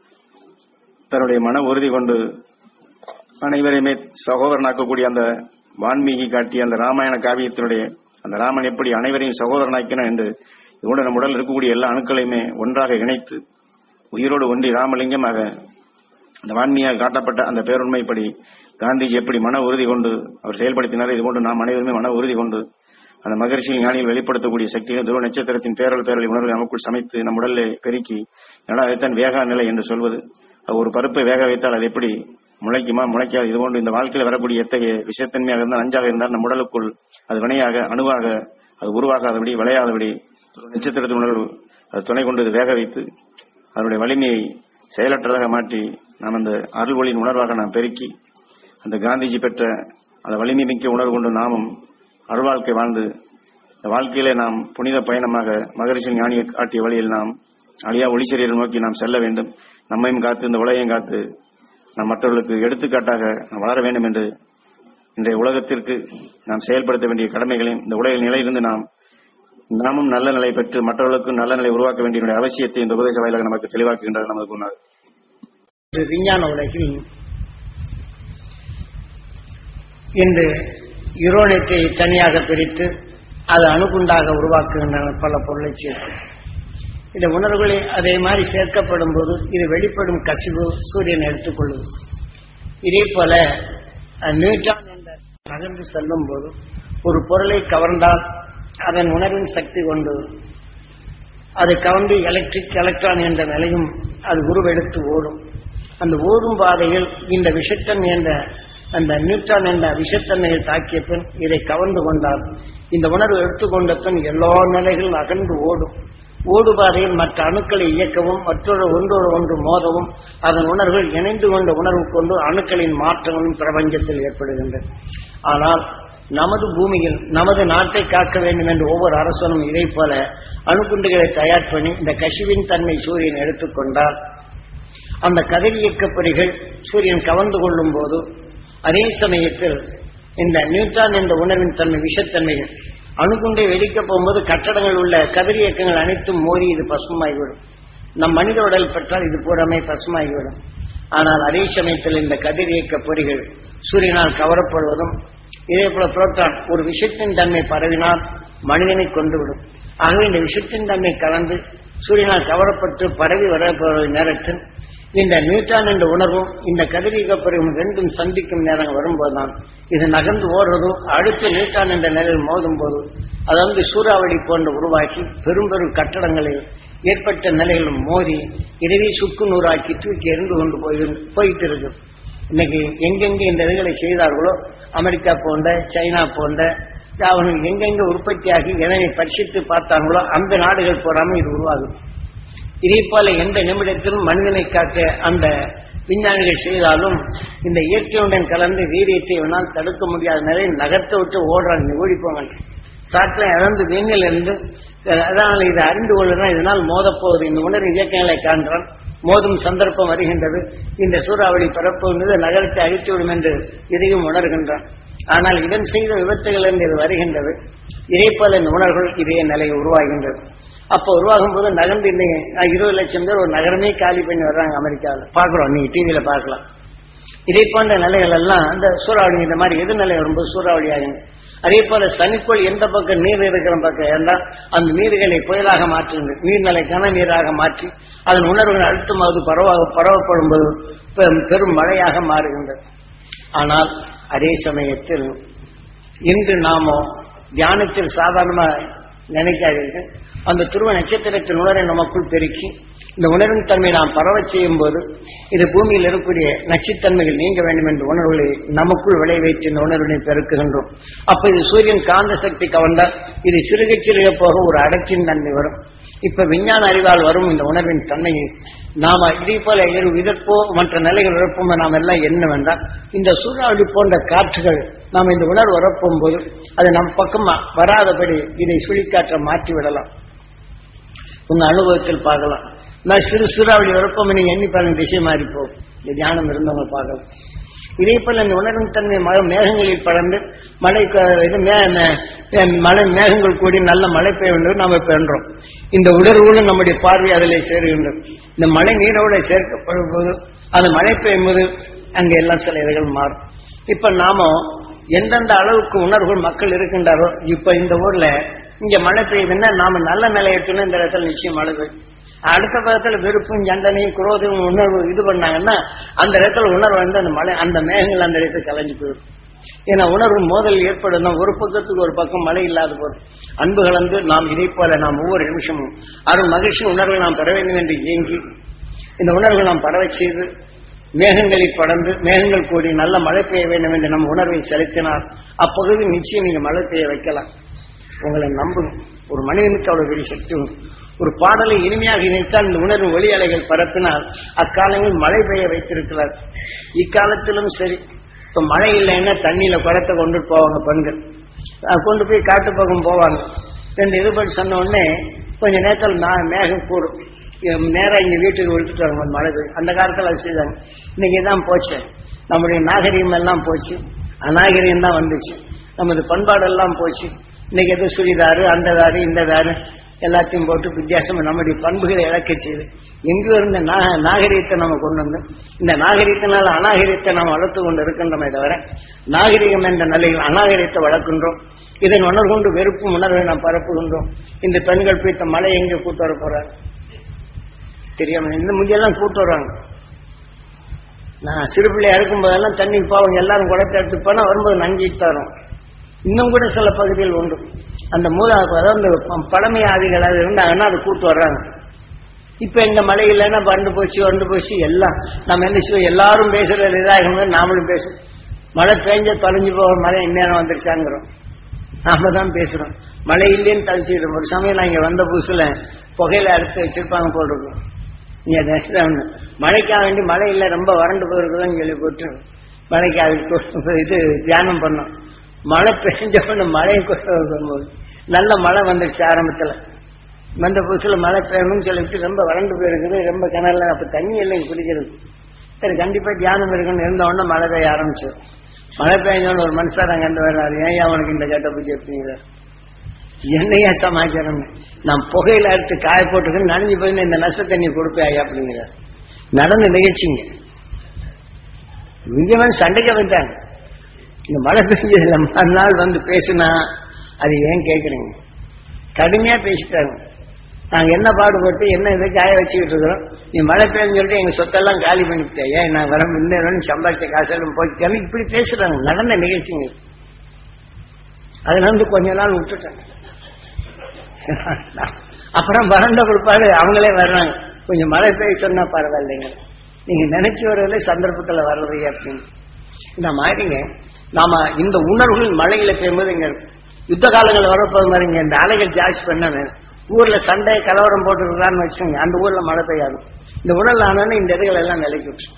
தன்னுடைய மன உறுதி கொண்டு அனைவரையுமே சகோதரனாக்கக்கூடிய அந்த வான்மீகி காட்டிய அந்த ராமாயண காவியத்தினுடைய அந்த ராமன் எப்படி அனைவரையும் சகோதரனாக்கினான் என்று இதோடு நம் உடல் இருக்கக்கூடிய எல்லா அணுக்களையுமே ஒன்றாக இணைத்து உயிரோடு ஒன்றி ராமலிங்கமாக அந்த வான்மையாக காட்டப்பட்ட அந்த பேருண்மைப்படி காந்திஜி எப்படி மன உறுதி கொண்டு அவர் செயல்படுத்தினார் இது போன்று நாம் அனைவருமே மன உறுதி கொண்டு அந்த மகர்ஷியின் ஞானியில் வெளிப்படுத்தக்கூடிய சக்தியை துருவ நட்சத்திரத்தின் பேரல் பேரலை உணர்வை நமக்குள் சமைத்து நம் உடலை பெருக்கி ஏன்னா அதைத்தான் வேகா நிலை என்று சொல்வது ஒரு பருப்பை வேக வைத்தால் அது எப்படி முளைக்குமா முளைக்காது இது போன்று இந்த வாழ்க்கையில் வரக்கூடிய எத்தகைய விஷயத்தன்மையாக இருந்தால் நஞ்சாக இருந்தால் நம் உடலுக்குள் அது வினையாக அணுவாக அது உருவாகாதபடி விளையாதபடி நட்சத்திரத்தின் உணர்வு அது துணை கொண்டு இது வேக வைத்து அதனுடைய வலிமையை செயலற்றதாக மாற்றி நாம் அந்த அருள் ஒளியின் உணர்வாக நாம் பெருக்கி அந்த காந்திஜி பெற்ற அந்த வலிமை மிக்க உணர்வு கொண்டு நாமும் அருள் வாழ்க்கை வாழ்ந்து இந்த வாழ்க்கையிலே நாம் புனித பயணமாக மகரிஷி ஞானியை காட்டிய வழியில் நாம் அழியா ஒளிசரியரை நோக்கி நாம் செல்ல வேண்டும் நம்மையும் காத்து இந்த உலகையும் காத்து நாம் மற்றவர்களுக்கு எடுத்துக்காட்டாக நாம் வளர வேண்டும் என்று இன்றைய உலகத்திற்கு நாம் செயல்படுத்த வேண்டிய கடமைகளையும் இந்த உலகில் நிலையிலிருந்து நாம் நாமும் நல்ல நிலை பெற்று மற்றவர்களுக்கும் நல்ல நிலை உருவாக்க வேண்டிய அவசியத்தை இந்த உபதேச வாயிலாக நமக்கு தெளிவாக்குகின்றார் நமது குருநாதர்
இன்று விஞ்ஞான உலகில் இன்று யுரோனியத்தை தனியாக பிரித்து அது அணுகுண்டாக உருவாக்குகின்றன பல பொருளை சேர்த்து இந்த உணர்வுகளை அதே மாதிரி சேர்க்கப்படும் போது இது வெளிப்படும் கசிவு சூரியன் எடுத்துக்கொள்ளும் இதே போல அஹ், நியூட்ரான் என்ற நகர்ந்து செல்லும் போது ஒரு பொருளை கவர்ந்தால் அதன் உணர்வின் சக்தி கொண்டு அது கவர்ந்து எலக்ட்ரிக் எலக்ட்ரான் என்ற நிலையும் அது உருவெடுத்து ஓடும் அந்த ஓடும் பாதையில் இந்த விஷத்தன்மை என்ற அந்த நியூட்ரான் என்ற விஷத்தன்மையை தாக்கிய பின் இதை கவர்ந்து கொண்டால் இந்த உணர்வு எடுத்துக்கொண்ட பின் எல்லா நிலைகளும் அகன்று ஓடும் ஓடுபாதையில் மற்ற அணுக்களை இயக்கவும் மற்றொரு ஒன்றோடு ஒன்று மோதவும் அதன் உணர்வுகள் இணைந்து கொண்ட உணர்வு கொண்டு அணுக்களின் மாற்றங்களும் பிரபஞ்சத்தில் ஏற்படுகின்றன ஆனால் நமது பூமியில் நமது நாட்டை காக்க வேண்டும் என்று ஒவ்வொரு அரசனும் இதை போல அணுகுண்டுகளை தயார் பண்ணி இந்த கசிவின் தன்மை சூரியன் எடுத்துக்கொண்டால் அந்த கதிரியக்க பொறிகள் சூரியன் கவர்ந்து கொள்ளும் போது அதே சமயத்தில் இந்த நியூட்ரான் என்ற உணர்வின் தன்மை விஷத்தன்மைகள் அணுகுண்டை வெடிக்கப் போகும்போது கட்டடங்கள் உள்ள கதிரியக்கங்கள் அனைத்தும் மோதி இது பசுமாகிவிடும் நம் மனித உடல் பெற்றால் இது பூராமே பசுமாகிவிடும் ஆனால் அதே சமயத்தில் இந்த கதிரியக்க பொறிகள் சூரியனால் கவரப்படுவதும் இதே போல புரோட்டான் ஒரு விஷத்தின் தன்மை பரவினால் மனிதனை கொண்டுவிடும் ஆகவே இந்த விஷத்தின் தன்மை கலந்து சூரியனால் கவரப்பட்டு பரவி வர நேரத்தில் இந்த நியூட்ரான் என்ற உணர்வும் இந்த கதிரியக்க பொறிவும் ரெண்டும் சந்திக்கும் நேரம் வரும்போதுதான் இது நகர்ந்து ஓடுறதும் அடுத்த நியூட்ரான் என்ற நிலையில் மோதும் போது அது வந்து சூறாவளி போன்ற உருவாக்கி பெரும் பெரும் கட்டடங்களில் ஏற்பட்ட நிலைகளும் மோதி இறுதி சுக்கு நூறாக்கி தூக்கி எறிந்து கொண்டு போய் போயிட்டு இருக்கு இன்னைக்கு எங்கெங்க இந்த இதுகளை செய்தார்களோ அமெரிக்கா போன்ற சைனா போன்ற அவர்கள் எங்கெங்க உற்பத்தியாகி எதனை பரிசித்து பார்த்தாங்களோ அந்த நாடுகள் போறாம இது உருவாகும் இதே போல எந்த நிமிடத்திலும் மனிதனை காக்க அந்த விஞ்ஞானிகள் செய்தாலும் இந்த இயற்கையுடன் கலந்து வீரியத்தை வேணால் தடுக்க முடியாத நிலையை நகர்த்த விட்டு ஓடுறாங்க ஓடிப்போங்க சாட்டில் இறந்து வீங்கில் இருந்து அதனால் இதை அறிந்து கொள்ளுறான் இதனால் மோதப்போகுது இந்த உணர்வு இயக்கங்களை காண்கிறான் மோதும் சந்தர்ப்பம் வருகின்றது இந்த சூறாவளி பரப்புவது நகரத்தை அழித்துவிடும் என்று இதையும் உணர்கின்றான் ஆனால் இதன் செய்த விபத்துகள் என்று இது வருகின்றது இதே போல இந்த உணர்வுகள் இதே நிலை உருவாகின்றது அப்போ உருவாகும் போது நகர்ந்து இன்னைக்கு இருபது லட்சம் பேர் ஒரு நகரமே காலி பண்ணி வர்றாங்க அமெரிக்காவில் பார்க்குறோம் நீங்க டிவியில பார்க்கலாம் இதே போன்ற நிலைகள் எல்லாம் இந்த சூறாவளி இந்த மாதிரி எது நிலை வரும்போது சூறாவளி ஆகும் அதே போல சனிக்கோள் எந்த பக்கம் நீர் இருக்கிற பக்கம் இருந்தால் அந்த நீர்களை புயலாக மாற்றுகின்றது நீர்நிலை கன நீராக மாற்றி அதன் உணர்வுகள் அழுத்தமாவது பரவ பரவப்படும் போது பெரும் பெரும் மழையாக மாறுகின்றது ஆனால் அதே சமயத்தில் இன்று நாமோ தியானத்தில் சாதாரணமாக நினைக்காதீர்கள் அந்த துருவ நட்சத்திரத்தின் உணரை நமக்குள் பெருக்கி இந்த உணர்வின் தன்மை நாம் பரவச் செய்யும் போது இது பூமியில் இருக்கக்கூடிய நச்சுத்தன்மைகள் நீங்க வேண்டும் என்ற உணர்வுகளை நமக்குள் விளைவைத்து இந்த உணர்வினை பெருக்குகின்றோம் அப்ப இது சூரியன் காந்த சக்தி கவர்ந்தால் இது சிறுக சிறுக போக ஒரு அடக்கின் தன்மை வரும் இப்ப விஞ்ஞான அறிவால் வரும் இந்த உணர்வின் தன்மையை நாம இதே போல இரு இதற்போ மற்ற நிலைகள் இழப்போம் நாம் எல்லாம் என்ன வேண்டாம் இந்த சூறாவளி போன்ற காற்றுகள் நாம் இந்த உணர்வு வரப்போம் போது அது நம் பக்கம் வராதபடி இதை சுழிக்காற்ற மாற்றி விடலாம் உங்க அனுபவத்தில் பார்க்கலாம் நான் சிறு சூறாவளி வரப்போம் நீங்க எண்ணி பாருங்க திசை மாறி போகும் இந்த தியானம் இருந்தவங்க பார்க்கலாம் இதே போல இந்த உணர்வின் தன்மை மழை மேகங்களில் படர்ந்து மழை க- இது மே- மே- மழை மேகங்கள் கூடி நல்ல மழை பெய்ய வேண்டும் நாம பெறுறோம் இந்த உணர்வுகளும் நம்முடைய பார்வை அதில் சேருகின்றது இந்த மழை நீரோட சேர்க்கப்படும் போது அது மழை பெய்யும் போது அங்க எல்லாம் சில இதுகள் மாறும் இப்ப நாம எந்தெந்த அளவுக்கு உணர்வுகள் மக்கள் இருக்கின்றாரோ இப்ப இந்த ஊர்ல இங்க மழை பெய்யுதுன்னா நாம நல்ல நிலையத்துன்னு இந்த இடத்துல நிச்சயம் மழை பெய்யும் அடுத்த பக்கத்துல வெறுப்பும் சண்டனையும் குரோதமும் உணர்வு இது பண்ணாங்கன்னா அந்த இடத்துல உணர்வு வந்து அந்த மழை அந்த மேகங்கள் அந்த இடத்துல கலைஞ்சு போயிடும் ஏன்னா உணர்வு மோதல் ஏற்படும் ஒரு பக்கத்துக்கு ஒரு பக்கம் மழை இல்லாத போதும் அன்பு கலந்து நாம் இதை போல நாம் ஒவ்வொரு நிமிஷமும் அருள் மகிழ்ச்சி உணர்வை நாம் பெற வேண்டும் என்று இயங்கி இந்த உணர்வை நாம் பரவச் செய்து மேகங்களில் படர்ந்து மேகங்கள் கூடி நல்ல மழை பெய்ய வேண்டும் என்று நம் உணர்வை செலுத்தினால் அப்பகுதி நிச்சயம் நீங்க மழை பெய்ய வைக்கலாம் உங்களை நம்பும் ஒரு மனிதனுக்கு அவ்வளவு பெரிய சக்தி உண்டு. ஒரு பாடலை இனிமையாக இணைத்தால் இந்த உணர்வு ஒளி அலைகள் பரப்பினால் அக்காலங்களில் மழை பெய்ய வைத்திருக்கிறார் இக்காலத்திலும் சரி இப்ப மழை இல்லைன்னா தண்ணியில குடத்தை கொண்டு போவாங்க பெண்கள் அஹ் கொண்டு போய் காட்டு பக்கம் போவாங்க ரெண்டு இது பண்ணி சொன்ன உடனே கொஞ்ச நேரத்தில் நான் மேகம் கூடும் இவன் நேரா இங்க வீட்டுக்கு விழுத்துட்டு வரும்போது மழை பெய்யும் அந்த காலத்துல அது செய்தாங்க இன்னைக்கு தான் போச்சு நம்முடைய நாகரிகம் எல்லாம் போச்சு அநாகரிகம் தான் வந்துச்சு நமது பண்பாடெல்லாம் போச்சு இன்னைக்கு எது சுடிதாரு அந்த தாரு இந்த தாரு எல்லாத்தையும் போட்டு வித்தியாசம் நம்முடைய பண்புகளை இழக்க செய்து எங்கு இருந்த நா- நாகரிகத்தை நம்ம கொண்டு வந்து இந்த நாகரிகத்தினால அநாகரிகத்தை நாம் வளர்த்து கொண்டு இருக்கின்றோமே தவிர நாகரிகம் என்ற நிலையில் அநாகரிகத்தை வளர்க்கின்றோம் இதன் உணர்வு கொண்டு வெறுப்பும் உணர்வை நாம் பரப்புகின்றோம் இந்த பெண்கள் போய் இந்த மழை எங்கே கூட்டு வர போறாங்க தெரியாம இந்த முந்தியெல்லாம் கூட்டு வருவாங்க நான் சிறு பிள்ளையா இருக்கும் போதெல்லாம் தண்ணி போவாங்க எல்லாரும் குடத்தை எடுத்து போனா வரும்போது நஞ்சிட்டு வரும் இன்னும் கூட சில பகுதிகள் உண்டு அந்த மூதா அதாவது இந்த ப- பழமை ஆதிகள் அது இருந்தாங்கன்னா அது கூட்டு வர்றாங்க இப்ப இந்த மழை இல்லைன்னா வறண்டு போச்சு வறண்டு போச்சு எல்லாம் நம்ம என்ன செய்வோம் எல்லாரும் பேசுற இதாகும் நாமளும் பேசுவோம் மழை பெஞ்ச தொலைஞ்சு போக மழை இந்நேரம் வந்துருச்சாங்கிறோம் நாம தான் பேசுறோம் மழை இல்லைன்னு தவிச்சுக்கிட்டோம் ஒரு சமயம் நான் இங்க வந்த புதுசுல புகையில அடுத்து வச்சிருப்பாங்க போல் இருக்கும் நீங்க நேரத்துல ஒண்ணு. மழைக்காக வேண்டி மழை இல்லை ரொம்ப வறண்டு போயிருக்குதுன்னு சொல்லி போட்டு மழைக்காக கு- இது தியானம் பண்ணோம் மழை பெஞ்ச உடனே மழையை கொண்டு வரும்போது நல்ல மழை வந்துடுச்சு ஆரம்பத்துல வந்த புதுசுல மழை பெய்யணும்னு சொல்லிட்டு ரொம்ப வறண்டு போயிருக்குது ரொம்ப கிணறுல அப்ப தண்ணி இல்லை குடிக்கிறது சரி கண்டிப்பா தியானம் இருக்குன்னு இருந்த உடனே மழை பெய்ய ஆரம்பிச்சு மழை பெய்ஞ்சோன்னு ஒரு மனுஷார் அங்க இருந்து வர்றாரு ஏன் அவனுக்கு இந்த கேட்ட பூஜை எப்படிங்கிற என்னையா சமாச்சாரம் நான் புகையில எடுத்து காய போட்டுக்கு நனைஞ்சு போய் இந்த நச தண்ணி கொடுப்பேன் ஐயா அப்படிங்கிற நடந்த நிகழ்ச்சிங்க விஜயவன் சண்டைக்கு வந்தாங்க இந்த மழை பெஞ்சதுல மறுநாள் வந்து பேசுனா அது ஏன் கேட்குறீங்க கடுமையா பேசிட்டாங்க நாங்க என்ன பாடுபட்டு என்ன இது காய வச்சுக்கிட்டு இருக்கிறோம் நீ மழை பெய்யுன்னு சொல்லிட்டு எங்க சொத்தெல்லாம் காலி பண்ணிவிட்டேன் ஏன் நான் வர முன்னேறணும் சம்பாதிச்ச காசெல்லாம் போய் இப்படி பேசுறாங்க நடந்த நிகழ்ச்சிங்க அதுல இருந்து கொஞ்ச நாள் விட்டுட்டேன் அப்புறம் வறண்ட கொடுப்பாரு அவங்களே வர்றாங்க கொஞ்சம் மழை பெய்ய சொன்னா பரவாயில்லைங்க நீங்க நினைச்சு வரவில்லை சந்தர்ப்பத்துல வர்றது அப்படின்னு இந்த மாதிரிங்க நாம இந்த உணர்வுகள் மழையில பெய்யும்போது இங்க யுத்த காலங்கள் வரப்போது மாதிரிங்க இந்த அலைகள் ஜாஸ்தி பண்ண ஊர்ல சண்டை கலவரம் போட்டுருக்கான்னு வச்சுங்க அந்த ஊர்ல மழை பெய்யாது இந்த உடல் ஆனோன்னு இந்த இதுகள் எல்லாம் நிலைக்கு விட்டுரும்.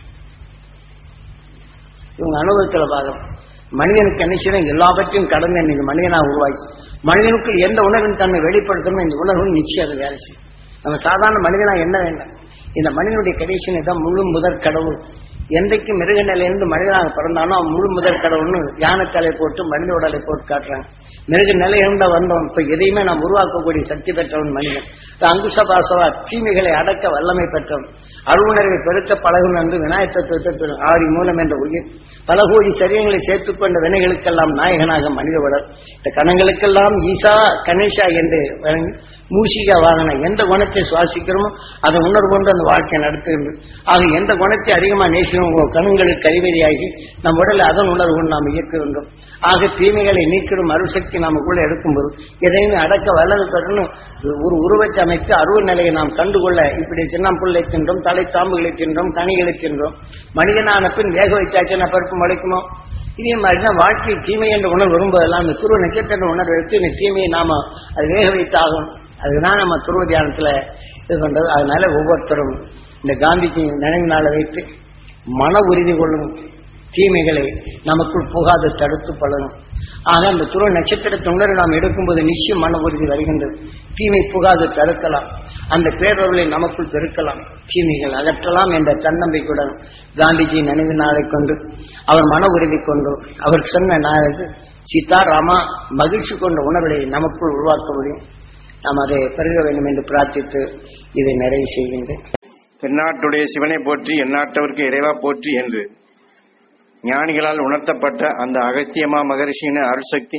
இவங்க அனுபவத்துல பார்க்கணும் மனிதனுக்கு என்ன செய்யணும் எல்லாவற்றையும் கடந்து இன்னைக்கு மனிதனா உருவாக்கி மனிதனுக்குள் எந்த உணர்வின் தன்மை வெளிப்படுத்தணும் இந்த உணர்வு நிச்சயம் அது வேலை செய்யும் நம்ம சாதாரண மனிதனா என்ன வேண்டாம் இந்த மனிதனுடைய கடைசி தான் முழு முதற் கடவுள் என்றைக்கு மிருக நிலையிலிருந்து மனிதனாக பிறந்தானோ அவன் முழு முதற் கடவுள்னு யானை தலை போட்டு மனித உடலை போட்டு காட்டுறாங்க மிருக நிலையிலிருந்த வந்தவன் இப்ப எதையுமே நாம் உருவாக்கக்கூடிய சக்தி பெற்றவன் மனிதன் இந்த அங்குச பாசவா தீமைகளை அடக்க வல்லமை பெற்றவன் அருவுணர்வை பெருக்க பழகும் என்று விநாயக தத்துவத்தில் ஆடி மூலம் என்ற உயிர் பல கோடி சரியங்களை சேர்த்துக் கொண்ட வினைகளுக்கெல்லாம் நாயகனாக மனித உடல் இந்த கணங்களுக்கெல்லாம் ஈசா கணேஷா என்று வழங்கி மூஷிகா வாகன எந்த குணத்தை சுவாசிக்கிறோமோ அதை உணர்வு கொண்டு அந்த வாழ்க்கையை நடத்துகின்றது ஆக எந்த குணத்தை அதிகமா நேசிக்கிறோமோ கணங்களுக்கு கழிவறியாகி நம் உடலை அதன் உணர்வு கொண்டு நாம் இயக்குகின்றோம் ஆக தீமைகளை நீக்கிடும் அருசக்தி நமக்குள்ள எடுக்கும்போது எதையுமே அடக்க வல்லது பெறணும் ஒரு உருவத்தை அமைத்து அருவ நிலையை நாம் கண்டுகொள்ள இப்படி சின்னம்புல்லை தின்றோம் தலைத்தாம்புகளை தின்றோம் கனிகளை தின்றோம் மனிதனான பின் வேக வைத்தாச்சுன்னா பருப்பு முளைக்குமோ இதே மாதிரிதான் வாழ்க்கை தீமை என்ற உணர்வு வரும்போதெல்லாம் அந்த துருவ நட்சத்திர உணர்வு எடுத்து இந்த தீமையை நாம அது வேக வைத்தாகும் அதுதான் நம்ம துருவ தியானத்துல இது பண்றது அதனால ஒவ்வொருத்தரும் இந்த காந்திஜி நினைவு நாளை வைத்து மன உறுதி கொள்ளும் தீமைகளை நமக்குள் புகாது தடுத்து பழகும் ஆக அந்த துருவ நட்சத்திர தொண்டரை நாம் எடுக்கும்போது நிச்சயம் மன உறுதி வருகின்றது தீமை புகாது தடுக்கலாம் அந்த பேரொருளை நமக்குள் பெருக்கலாம் தீமைகள் அகற்றலாம் என்ற தன்னம்பிக்கையுடன் காந்திஜி நினைவு நாளை கொண்டு அவர் மன உறுதி கொண்டு அவர் சொன்ன நாளுக்கு சீதா ராமா மகிழ்ச்சி கொண்ட உணர்வுகளை நமக்குள் உருவாக்க முடியும் நாம் அதை பெருக வேண்டும் என்று பிரார்த்தித்து இதை நிறைவு செய்கின்றேன்
தென்னாட்டுடைய சிவனை போற்றி எந்நாட்டவர்க்கு இறைவா போற்றி என்று ஞானிகளால் உணர்த்தப்பட்ட அந்த அகஸ்தியமா மகரிஷியின் அருள்சக்தி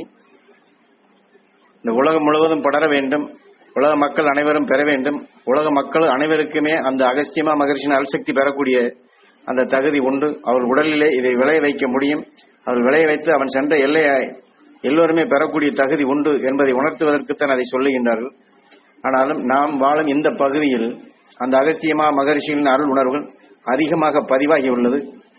இந்த உலகம் முழுவதும் படர வேண்டும் உலக மக்கள் அனைவரும் பெற வேண்டும் உலக மக்கள் அனைவருக்குமே அந்த அகஸ்தியமா மகரிஷியின் அருள்சக்தி பெறக்கூடிய அந்த தகுதி உண்டு அவர் உடலிலே இதை விளைய வைக்க முடியும் அவர் விளைய வைத்து அவன் சென்ற எல்லையை எல்லோருமே பெறக்கூடிய தகுதி உண்டு என்பதை உணர்த்துவதற்குத்தான் அதை சொல்லுகின்றார்கள் ஆனாலும் நாம் வாழும் இந்த பகுதியில் அந்த அகஸ்தியமா மகரிஷியின் அருள் உணர்வுகள் அதிகமாக பதிவாகி உள்ளது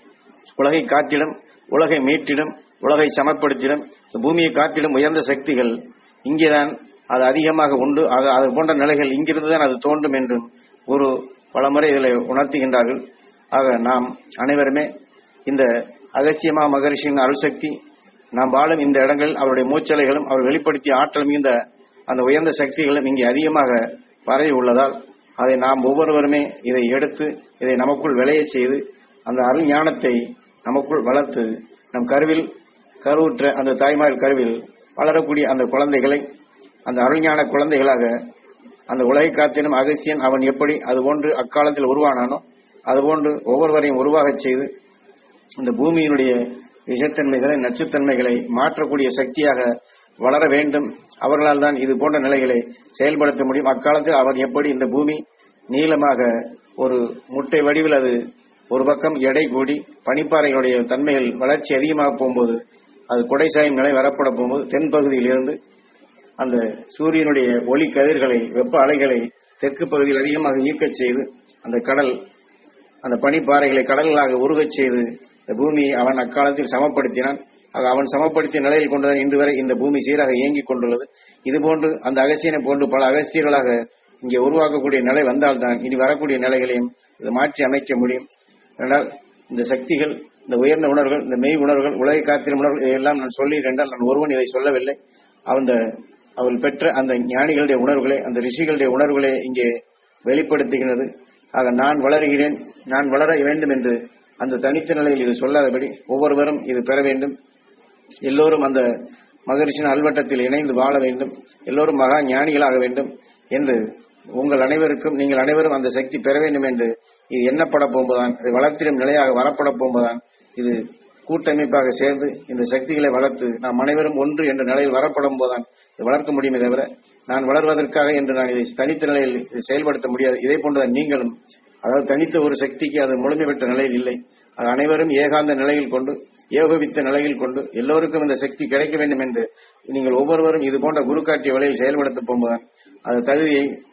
உலகை காத்திடும் உலகை மீட்டிடும் உலகை சமப்படுத்திடும் இந்த பூமியை காத்திடும் உயர்ந்த சக்திகள் இங்கேதான் அது அதிகமாக உண்டு ஆக அது போன்ற நிலைகள் இங்கிருந்து தான் அது தோன்றும் என்றும் ஒரு பலமுறை இதில் உணர்த்துகின்றார்கள் ஆக நாம் அனைவருமே இந்த அகசியமா மகரிஷியின் அருள்சக்தி நாம் வாழும் இந்த இடங்களில் அவருடைய மூச்சலைகளும் அவர் வெளிப்படுத்திய ஆற்றல் மிகுந்த அந்த உயர்ந்த சக்திகளும் இங்கே அதிகமாக பரவி உள்ளதால் அதை நாம் ஒவ்வொருவருமே இதை எடுத்து இதை நமக்குள் விளைய செய்து அந்த அருள் ஞானத்தை நமக்குள் வளர்த்து நம் கருவில் கருவுற்ற அந்த தாய்மார் கருவில் வளரக்கூடிய அந்த குழந்தைகளை அந்த அருள்ஞான குழந்தைகளாக அந்த உலகை காத்தினும் அகசியன் அவன் எப்படி அதுபோன்று அக்காலத்தில் உருவானானோ அதுபோன்று ஒவ்வொருவரையும் உருவாகச் செய்து இந்த பூமியினுடைய விஷத்தன்மைகளை நச்சுத்தன்மைகளை மாற்றக்கூடிய சக்தியாக வளர வேண்டும் அவர்களால் தான் இது போன்ற நிலைகளை செயல்படுத்த முடியும் அக்காலத்தில் அவர் எப்படி இந்த பூமி நீளமாக ஒரு முட்டை வடிவில் அது ஒரு பக்கம் எடை கூடி பனிப்பாறைகளுடைய தன்மைகள் வளர்ச்சி அதிகமாக போகும்போது அது குடைசாயும் நிலை வரப்பட போகும்போது தென்பகுதியில் இருந்து அந்த சூரியனுடைய ஒளி கதிர்களை வெப்ப அலைகளை தெற்கு பகுதியில் அதிகமாக ஈர்க்கச் செய்து அந்த கடல் அந்த பனிப்பாறைகளை கடல்களாக உருகச் செய்து இந்த பூமியை அவன் அக்காலத்தில் சமப்படுத்தினான் ஆக அவன் சமப்படுத்திய நிலையில் கொண்டுதான் இன்று வரை இந்த பூமி சீராக இயங்கிக் கொண்டுள்ளது இதுபோன்று அந்த அகசியனை போன்று பல அகஸ்தியர்களாக இங்கே உருவாக்கக்கூடிய நிலை வந்தால்தான் இனி வரக்கூடிய நிலைகளையும் இது மாற்றி அமைக்க முடியும் என்றால் இந்த சக்திகள் இந்த உயர்ந்த உணர்வுகள் இந்த மெய் உணர்வுகள் உலகை காத்திரும் உணர்வுகள் இதையெல்லாம் நான் சொல்லிடுறேன் என்றால் நான் ஒருவன் இதை சொல்லவில்லை அந்த அவள் பெற்ற அந்த ஞானிகளுடைய உணர்வுகளே அந்த ரிஷிகளுடைய உணர்வுகளே இங்கே வெளிப்படுத்துகிறது ஆக நான் வளருகிறேன் நான் வளர வேண்டும் என்று அந்த தனித்த நிலையில் இது சொல்லாதபடி ஒவ்வொருவரும் இது பெற வேண்டும் எல்லோரும் அந்த மகரிஷின் அல்வட்டத்தில் இணைந்து வாழ வேண்டும் எல்லோரும் மகா ஞானிகளாக வேண்டும் என்று உங்கள் அனைவருக்கும் நீங்கள் அனைவரும் அந்த சக்தி பெற வேண்டும் என்று இது எண்ணப்பட போகும்போதுதான் இது வளர்த்திடும் நிலையாக வரப்பட போகும்போதுதான் இது கூட்டமைப்பாக சேர்ந்து இந்த சக்திகளை வளர்த்து நாம் அனைவரும் ஒன்று என்ற நிலையில் வரப்படும் போதுதான் இது வளர்க்க முடியுமே தவிர நான் வளர்வதற்காக என்று நான் இதை தனித்த நிலையில் இதை செயல்படுத்த முடியாது இதே போன்றுதான் நீங்களும் அதாவது தனித்த ஒரு சக்திக்கு அது முழுமை பெற்ற நிலையில் இல்லை அது அனைவரும் ஏகாந்த நிலையில் கொண்டு ஏகோபித்த நிலையில் கொண்டு எல்லோருக்கும் இந்த சக்தி கிடைக்க வேண்டும் என்று நீங்கள் ஒவ்வொருவரும் இது போன்ற குரு காட்டிய வழியில் செயல்படுத்த போகும்போதுதான் அந்த தகுதியை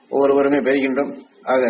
ஒவ்வொருவருமே பெறுகின்றோம் ஆக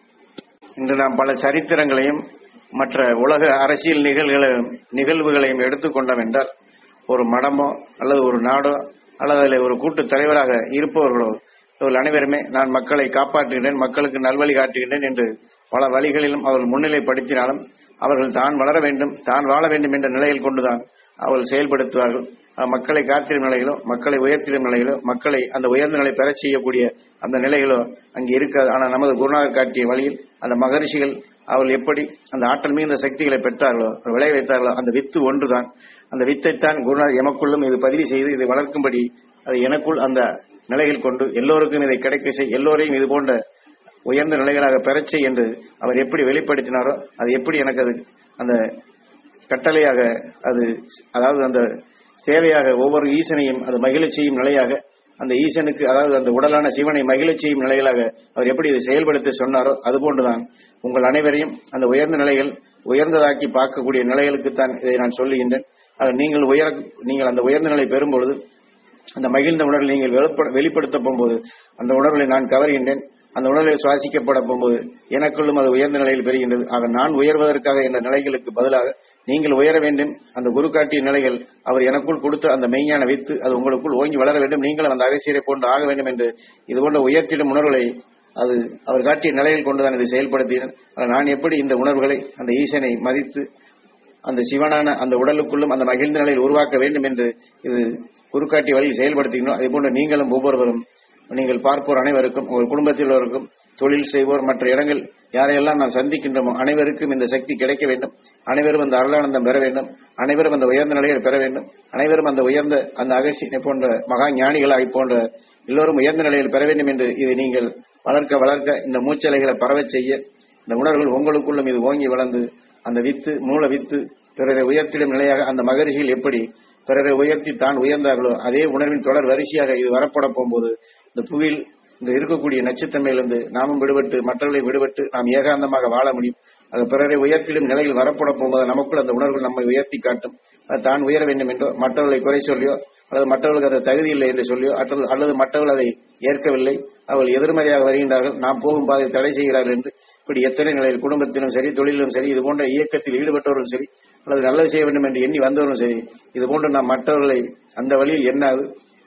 இன்று நாம் பல சரித்திரங்களையும் மற்ற உலக அரசியல் நிகழ்வுகளை நிகழ்வுகளையும் எடுத்துக்கொண்டோம் என்றால் ஒரு மடமோ அல்லது ஒரு நாடோ அல்லது அதில் ஒரு கூட்டு தலைவராக இருப்பவர்களோ இவர்கள் அனைவருமே நான் மக்களை காப்பாற்றுகின்றேன் மக்களுக்கு நல்வழி காட்டுகின்றேன் என்று பல வழிகளிலும் அவர்கள் முன்னிலைப்படுத்தினாலும் அவர்கள் தான் வளர வேண்டும் தான் வாழ வேண்டும் என்ற நிலையில் கொண்டுதான் அவர்கள் செயல்படுத்துவார்கள் அஹ் மக்களை காத்திடும் நிலையிலோ மக்களை உயர்த்திடும் நிலையிலோ மக்களை அந்த உயர்ந்த நிலை பெறச் செய்யக்கூடிய அந்த நிலைகளோ அங்கே இருக்காது ஆனால் நமது குருநாதர் காட்டிய வழியில் அந்த மகரிஷிகள் அவர்கள் எப்படி அந்த ஆற்றல் மிகுந்த சக்திகளை பெற்றார்களோ விளைய வைத்தார்களோ அந்த வித்து ஒன்றுதான் அந்த வித்தைத்தான் குருநாதர் எமக்குள்ளும் இது பதிவு செய்து இதை வளர்க்கும்படி அது எனக்குள் அந்த நிலையில் கொண்டு எல்லோருக்கும் இதை கிடைக்க செய் எல்லோரையும் இது போன்ற உயர்ந்த நிலைகளாக பெறச் செய் என்று அவர் எப்படி வெளிப்படுத்தினாரோ அது எப்படி எனக்கு அது அந்த கட்டளையாக அது அதாவது அந்த தேவையாக ஒவ்வொரு ஈசனையும் அது மகிழச் செய்யும் நிலையாக அந்த ஈசனுக்கு அதாவது அந்த உடலான சிவனை மகிழச் செய்யும் நிலைகளாக அவர் எப்படி இதை செயல்படுத்த சொன்னாரோ அதுபோன்றுதான் உங்கள் அனைவரையும் அந்த உயர்ந்த நிலைகள் உயர்ந்ததாக்கி பார்க்கக்கூடிய நிலைகளுக்குத்தான் இதை நான் சொல்லுகின்றேன் ஆக நீங்கள் உயர நீங்கள் அந்த உயர்ந்த நிலை பெறும்பொழுது அந்த மகிழ்ந்த உணர்வை நீங்கள் வெளிப்பட- வெளிப்படுத்த போகும்போது அந்த உணர்வுகளை நான் கவர்கின்றேன் அந்த உணர்வை சுவாசிக்கப்பட போகும்போது எனக்குள்ளும் அது உயர்ந்த நிலையில் பெறுகின்றது ஆக நான் உயர்வதற்காக என்ற நிலைகளுக்கு பதிலாக நீங்கள் உயர வேண்டும் அந்த குரு காட்டிய நிலைகள் அவர் எனக்குள் கொடுத்த அந்த மெய்ஞான வித்து அது உங்களுக்குள் ஓங்கி வளர வேண்டும் நீங்களும் அந்த அகசியரை போன்று ஆக வேண்டும் என்று இது போன்ற உயர்த்திடும் உணர்வுகளை அது அவர் காட்டிய நிலையில் கொண்டுதான் இதை செயல்படுத்தினேன் ஆக நான் எப்படி இந்த உணர்வுகளை அந்த ஈசனை மதித்து அந்த சிவனான அந்த உடலுக்குள்ளும் அந்த மகிழ்ந்த நிலையில் உருவாக்க வேண்டும் என்று இது குறுக்காட்டி வழியில் செயல்படுத்துகிறோம் அதே போன்று நீங்களும் ஒவ்வொருவரும் நீங்கள் பார்ப்போர் அனைவருக்கும் உங்கள் குடும்பத்தில் உள்ளவருக்கும் தொழில் செய்வோர் மற்ற இடங்கள் யாரையெல்லாம் நாம் சந்திக்கின்றோமோ அனைவருக்கும் இந்த சக்தி கிடைக்க வேண்டும் அனைவரும் அந்த அருளானந்தம் பெற வேண்டும் அனைவரும் அந்த உயர்ந்த நிலையை பெற வேண்டும் அனைவரும் அந்த உயர்ந்த அந்த அகசியனை போன்ற மகா ஞானிகளாய் போன்ற எல்லோரும் உயர்ந்த நிலையில் பெற வேண்டும் என்று இதை நீங்கள் வளர்க்க வளர்க்க இந்த மூச்சலைகளை பரவச் செய்ய இந்த உணர்வுகள் உங்களுக்குள்ளும் இது ஓங்கி வளர்ந்து அந்த வித்து மூல வித்து பிறரை உயர்த்திடும் நிலையாக அந்த மகரிஷிகள் எப்படி பிறரை உயர்த்தி தான் உயர்ந்தார்களோ அதே உணர்வின் தொடர் வரிசையாக இது வரப்பட போகும்போது இந்த புவியில் இந்த இருக்கக்கூடிய நச்சுத்தன்மையிலிருந்து நாமும் விடுபட்டு மற்றவர்களை விடுபட்டு நாம் ஏகாந்தமாக வாழ முடியும் அது பிறரை உயர்த்திடும் நிலையில் வரப்பட போகும்போது நமக்குள் அந்த உணர்வு நம்மை உயர்த்தி காட்டும் அது தான் உயர வேண்டும் என்றோ மற்றவர்களை குறை சொல்லியோ அல்லது மற்றவர்களுக்கு அது தகுதி இல்லை என்று சொல்லியோ அல்லது அல்லது மற்றவர்கள் அதை ஏற்கவில்லை அவர்கள் எதிர்மறையாக வருகின்றார்கள் நாம் போகும் பாதை தடை செய்கிறார்கள் என்று இப்படி எத்தனை நிலையில் குடும்பத்திலும் சரி தொழிலும் சரி இது போன்ற இயக்கத்தில் ஈடுபட்டவர்களும் சரி அல்லது நல்லது செய்ய வேண்டும் என்று எண்ணி வந்தவர்களும் சரி இது போன்று நாம் மற்றவர்களை அந்த வழியில் எண்ணாது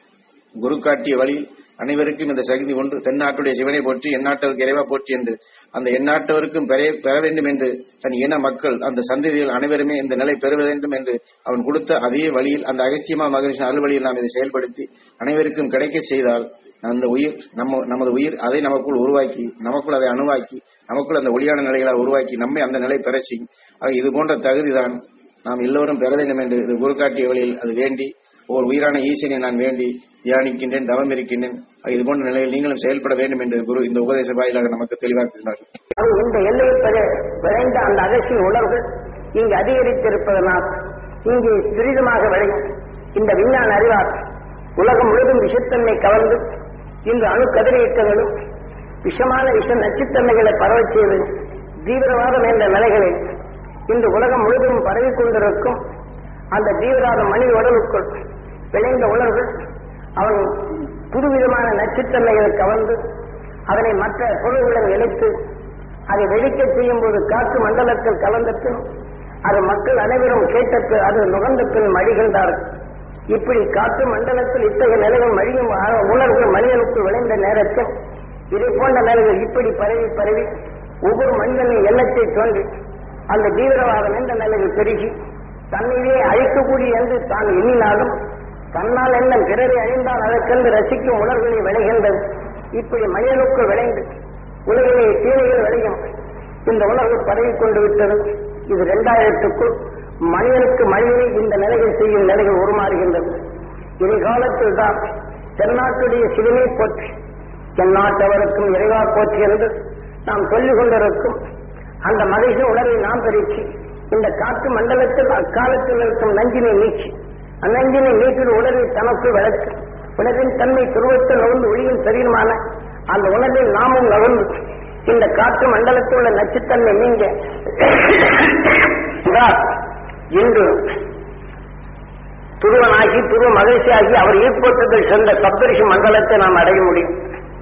குரு காட்டிய வழியில் அனைவருக்கும் இந்த சக்தி ஒன்று தென்னாட்டுடைய சிவனை போற்றி எந்நாட்டவருக்கு இறைவா போற்றி என்று அந்த எந்நாட்டவருக்கும் பெற பெற வேண்டும் என்று தன் இன மக்கள் அந்த சந்ததிகள் அனைவருமே இந்த நிலை பெற வேண்டும் என்று அவன் கொடுத்த அதே வழியில் அந்த அகஸ்தியமா மகரிஷின் அருள் வழியில் நாம் இதை செயல்படுத்தி அனைவருக்கும் கிடைக்க செய்தால் அந்த உயிர் நம்ம நமது உயிர் அதை நமக்குள் உருவாக்கி நமக்குள் அதை அணுவாக்கி நமக்குள் அந்த ஒளியான நிலைகளை உருவாக்கி நம்மை அந்த நிலை பெறச் செய்யும் ஆக இது போன்ற தகுதிதான் நாம் எல்லோரும் பெற வேண்டும் என்று இது குரு காட்டிய வழியில் அது வேண்டி ஒரு உயிரான ஈசனை நான் வேண்டி தியானிக்கின்றேன் தவம் இருக்கின்றேன் ஆக இது போன்ற நிலையில் நீங்களும் செயல்பட வேண்டும் என்று குரு இந்த உபதேச வாயிலாக நமக்கு தெளிவாக்குகிறார்
அது இந்த எல்லையை பெற விளைந்த அந்த அகசிய உணர்வுகள் இங்கு அதிகரித்திருப்பதனால் இங்கு துரிதமாக விளையும் இந்த விஞ்ஞான அறிவால் உலகம் முழுவதும் விஷத்தன்மை கவர்ந்து இன்று அணு கதிரியக்கங்களும் விஷமான விஷ நச்சுத்தன்மைகளை பரவச் செய்து தீவிரவாதம் என்ற நிலைகளை இன்று உலகம் முழுவதும் பரவிக் கொண்டிருக்கும் அந்த தீவிரவாத மனித உடலுக்குள் விளைந்த உணர்வுகள் அவன் புதுவிதமான நச்சுத்தன்மைகளை கவர்ந்து அதனை மற்ற பொருள்களுடன் இணைத்து அதை வெடிக்கச் செய்யும் போது காற்று மண்டலத்தில் கலந்தட்டு அது மக்கள் அனைவரும் கேட்டத்து அது நுகர்ந்தத்தில் மழிகின்றார்கள் இப்படி காற்று மண்டலத்தில் இத்தகைய நிலைகள் மழியும் ஆ- உணர்வுகள் மனிதனுக்கு விளைந்த நேரத்தில் இதை போன்ற நிலைகள் இப்படி பரவி பரவி ஒவ்வொரு மனிதனின் எண்ணத்தை தோன்றி அந்த தீவிரவாதம் என்ற நிலையில் பெருகி தன்னையே அழிக்கக்கூடிய என்று தான் எண்ணினாலும் தன்னால் என்ன பிறரை அழிந்தால் அதற்கென்று ரசிக்கும் உணர்வுகளை விளைகின்றது இப்படி மனிதனுக்குள் விளைந்து உலகிலே தீமைகள் விளையும் இந்த உணர்வு பரவிக் கொண்டு விட்டது இது இரண்டாயிரத்துக்குள் மனிதனுக்கு மனிதனை இந்த நிலைகள் செய்யும் நிலைகள் உருமாறுகின்றது இடைக்காலத்தில் தான் தென்னாட்டுடைய சிவனை போற்றி தென்னாட்டவருக்கும் இறைவா போற்றி என்று நாம் சொல்லிக் கொண்டிருக்கும் அந்த மகிழ்ச்சி உணர்வை நாம் பெருக்கி இந்த காற்று மண்டலத்தில் அக்காலத்தில் இருக்கும் நஞ்சினை நீக்கி அந்நஞ்சினை நீக்கிற உணர்வை தனக்கு வளர்த்து உணர்வின் தன்மை துருவத்தில் நகர்ந்து ஒளியும் சரீரமான அந்த உணர்வில் நாமும் நகர்ந்து இந்த காற்று மண்டலத்தில் உள்ள நச்சுத்தன்மை நீங்க என்றால் இன்று துருவனாகி துருவ மகிழ்ச்சியாகி அவர் ஈர்ப்போட்டத்தில் சென்ற சப்தரிஷி மண்டலத்தை நாம் அடைய முடியும்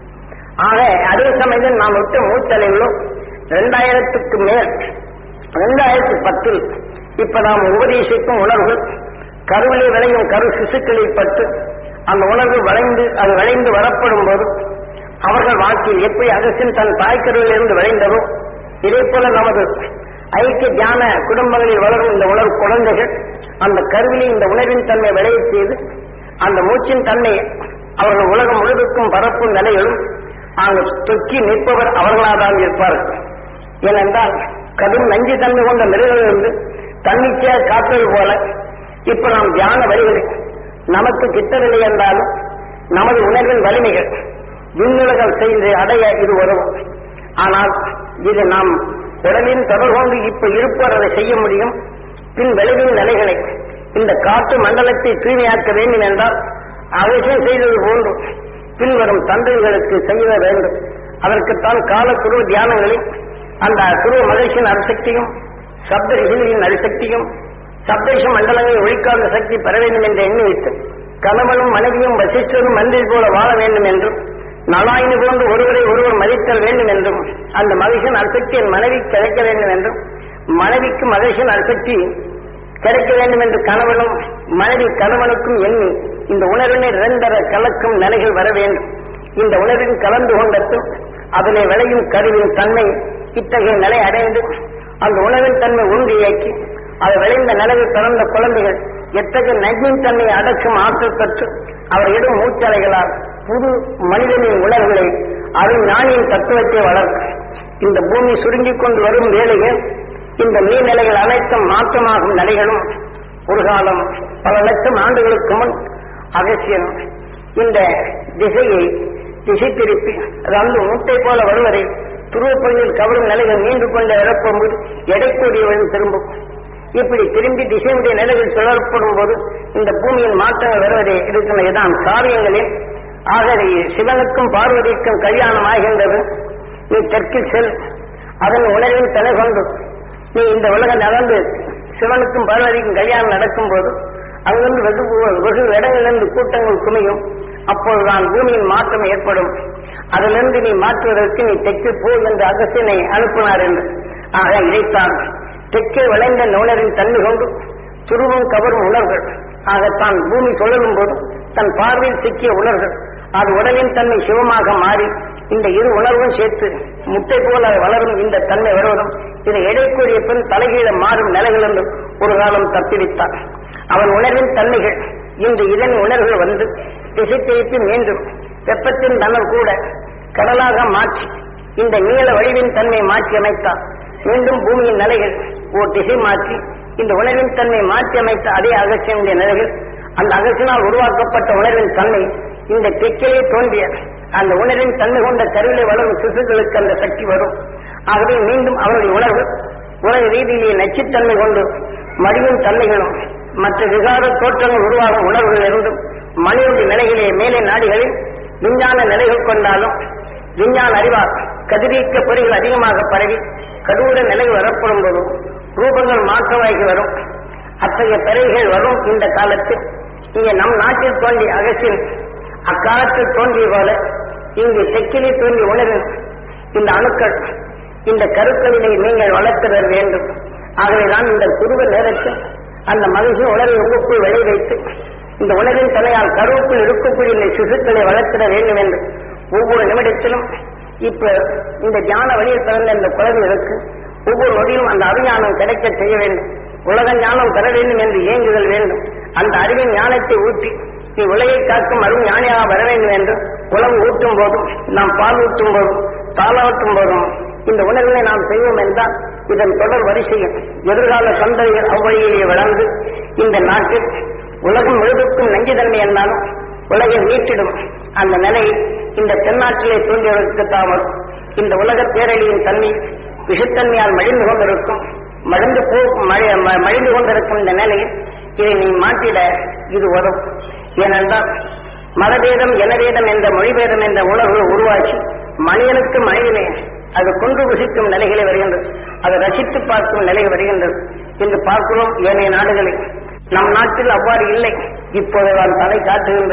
ஆக அதே சமயத்தில் நாம் விட்ட மூத்தலைகளும் இரண்டாயிரத்துக்கு மேல் இரண்டாயிரத்தி பத்தில் இப்ப நாம் உபதேசிக்கும் உணர்வு கருவிலே விளையும் கரு சிசுக்களில் பட்டு அந்த உணர்வு வளைந்து அது விளைந்து வரப்படும் போது அவர்கள் வாழ்க்கையில் எப்படி அகசின் தன் தாய்க்கருவிலிருந்து விளைந்ததோ இதே போல நமது ஐக்கிய தியான குடும்பங்களில் வளரும் இந்த உணர்வு குழந்தைகள் அந்த கருவிலே இந்த உணர்வின் தன்மை விளைய செய்து அந்த மூச்சின் தன்மை அவர்கள் உலகம் முழுவதுக்கும் பரப்பும் நிலையிலும் அங்கு தொக்கி நிற்பவர் அவர்களாதான் இருப்பார்கள் ஏனென்றால் கடும் நஞ்சு தன்மை கொண்ட மிருகங்களிலிருந்து தன்னிச்சையாக காப்பது போல இப்ப நாம் தியான வழிகளில் நமக்கு கிட்டவில்லை என்றாலும் நமது உணர்வின் வலிமைகள் விண்ணுலகம் செய்து அடைய இது உதவும் ஆனால் இது நாம் உடலின் தொடர்பு கொண்டு இப்ப இருப்பவர் அதை செய்ய முடியும் பின் விளைவின் நிலைகளை இந்த காற்று மண்டலத்தை தூய்மையாக்க வேண்டும் என்றால் அவசியம் செய்தது போன்று பின்வரும் தந்தைகளுக்கு செய்ய வேண்டும் அதற்குத்தான் கால குருவ தியானங்களில் அந்த குருவ மகிழ்ச்சியின் அரிசக்தியும் சப்த ரிஷிகளின் அரிசக்தியும் சப்தேஷ மண்டலங்களை ஒழிக்காத சக்தி பெற வேண்டும் என்று எண்ணி வைத்து கணவனும் மனைவியும் வசிஷ்டரும் மந்திரி போல வாழ வேண்டும் என்றும் நலாயினி போன்று ஒருவரை ஒருவர் மதித்தல் வேண்டும் என்றும் அந்த மகிழ்ச்சியின் அரிசக்தி என் மனைவி கிடைக்க வேண்டும் என்றும் மனைவிக்கு மகிழ்ச்சியின் அரிசக்தி கிடைக்க வேண்டும் என்று கணவனும் மனைவி கணவனுக்கும் எண்ணி இந்த உணர்வினை நிரந்தர கலக்கும் நிலைகள் வர வேண்டும் இந்த உணர்வின் கலந்து கொண்டதும் அதிலே விளையும் கருவின் தன்மை இத்தகைய நிலை அடைந்து அந்த உணவின் தன்மை உண்டு இயக்கி அது விளைந்த நிலையில் பிறந்த குழந்தைகள் எத்தகைய நஞ்சின் தன்மையை அடக்கும் ஆற்றல் பெற்று அவர் இடும் மூச்சலைகளால் புது மனிதனின் உணர்வுகளை அருள் ஞானியின் தத்துவத்தை வளர்க்கும் இந்த பூமி சுருங்கிக் கொண்டு வரும் வேளையில் இந்த நீர்நிலைகள் அனைத்தும் மாற்றமாகும் நிலைகளும் ஒரு காலம் பல லட்சம் ஆண்டுகளுக்கு முன் அகசியன் இந்த திசையை திசை திருப்பி அது அந்த முட்டை போல வருவதை துருவப்பகுதியில் கவரும் நிலைகள் நீண்டு கொண்டு இறப்பும்போது எடைக்கூடியவன் திரும்பும் இப்படி திரும்பி திசையுடைய நிலைகள் சுழற்படும் போது இந்த பூமியின் மாற்றங்கள் வருவதை இருக்கிறதான் காரியங்களில் ஆகவே சிவனுக்கும் பார்வதிக்கும் கல்யாணம் ஆகின்றது நீ தெற்கில் செல் அதன் உணர்வின் தலை கொண்டு நீ இந்த உலகம் நடந்து சிவனுக்கும் பார்வதிக்கும் கல்யாணம் நடக்கும் போது அங்கிருந்து வெகு வெகு இடங்களிலிருந்து கூட்டங்கள் குமியும் அப்போதுதான் பூமியின் மாற்றம் ஏற்படும் அதிலிருந்து நீ மாற்றுவதற்கு நீ தெற்கு போ என்று அகசியனை அனுப்பினார் என்று ஆக இதைத்தான் தெற்கே விளைந்த நுணரின் தன்மை கொண்டு துருவம் கவரும் உணர்வுகள் ஆகத்தான் பூமி சுழலும் போது தன் பார்வையில் சிக்கிய உணர்வுகள் அது உடலின் தன்மை சிவமாக மாறி இந்த இரு உணர்வும் சேர்த்து முட்டை போல வளரும் இந்த தன்மை வருவதும் இதை எடைக்கூடிய பின் தலைகீழ மாறும் நிலைகளிலிருந்து ஒரு காலம் தப்பிவித்தான் அவன் உணர்வின் தன்மைகள் இன்று இதன் உணர்வுகள் வந்து திசை திருப்பி மீண்டும் வெப்பத்தின் தன்னம் கூட கடலாக மாற்றி இந்த நீள வடிவின் தன்மை மாற்றி அமைத்தார் மீண்டும் பூமியின் நிலைகள் ஓர் திசை மாற்றி இந்த உணர்வின் தன்மை மாற்றி அமைத்த அதே அகசியனுடைய நிலைகள் அந்த அகசியனால் உருவாக்கப்பட்ட உணர்வின் தன்மை இந்த தெற்கிலே தோன்றிய அந்த உணர்வின் தன்மை கொண்ட கருவிலை வளரும் சிசுகளுக்கு அந்த சக்தி வரும் ஆகவே மீண்டும் அவருடைய உணர்வு உலக ரீதியிலே நச்சுத்தன்மை கொண்டு மடியும் தன்மைகளும் மற்ற விகார தோற்றங்கள் உருவாகும் உணர்வுகள் இருந்தும் மனிதனுடைய நிலைகளே மேலே நாடுகளில் விஞ்ஞான நிலைகள் கொண்டாலும் விஞ்ஞான அறிவால் கதிரியக்க பொறிகள் அதிகமாக பரவி கடூர நிலைகள் வரப்படும் போதும் ரூபங்கள் மாற்றமாகி வரும் அத்தகைய பிறகுகள் வரும் இந்த காலத்தில் இங்கே நம் நாட்டில் தோன்றிய அகசியம் அக்காலத்தில் தோன்றிய போல இங்கு தெற்கிலே தோன்றி உணரும் இந்த அணுக்கள் இந்த கருக்களினை நீங்கள் வளர்த்திட வேண்டும் ஆகவேதான் இந்த குருவ நேரத்தில் அந்த மகிழ்ச்சி உணர்வை உங்களுக்குள் விளை வைத்து இந்த உணர்வின் தலையால் கருவுக்குள் இருக்கக்கூடிய இந்த சிசுக்களை வளர்த்திட வேண்டும் என்று ஒவ்வொரு நிமிடத்திலும் இப்ப இந்த தியான வழியில் பிறந்த இந்த குழந்தைகளுக்கு ஒவ்வொரு நொடியும் அந்த அவிஞானம் கிடைக்க செய்ய வேண்டும் உலக ஞானம் பெற வேண்டும் என்று இயங்குதல் வேண்டும் அந்த அறிவின் ஞானத்தை ஊற்றி நீ உலகை காக்கும் அருள் ஞானியாக வர வேண்டும் என்று உணவு ஊட்டும் போதும் நாம் பால் ஊட்டும் போதும் தாளாட்டும் போதும் இந்த உணர்வினை நாம் செய்வோம் என்றால் இதன் தொடர் வரிசையில் எதிர்கால சந்ததிகள் அவ்வழியிலே வளர்ந்து இந்த நாட்டில் உலகம் முழுவதுக்கும் நஞ்சுதன்மை என்றாலும் உலகை மீட்டிடும் அந்த நிலை இந்த தென்னாட்டிலே தோன்றியவருக்கு தாமல் இந்த உலக பேரழியின் தன்மை விஷத்தன்மையால் மழிந்து கொண்டிருக்கும் மடிந்து போ மழை- ம- மழிந்து கொண்டிருக்கும் இந்த நிலையில் இதை நீ மாற்றிட இது வரும் ஏனென்றால் மதபேதம் எனவேதம் என்ற மொழிபேதம் என்ற உணர்வு உருவாக்கி மனிதனுக்கு மனிதனே அது கொன்று புசிக்கும் நிலைகளை வருகின்றது அதை ரசித்து பார்க்கும் நிலை வருகின்றது என்று பார்க்கிறோம் ஏனைய நாடுகளில் நம் நாட்டில் அவ்வாறு இல்லை இப்போதுதான் தலை காட்டுகின்றது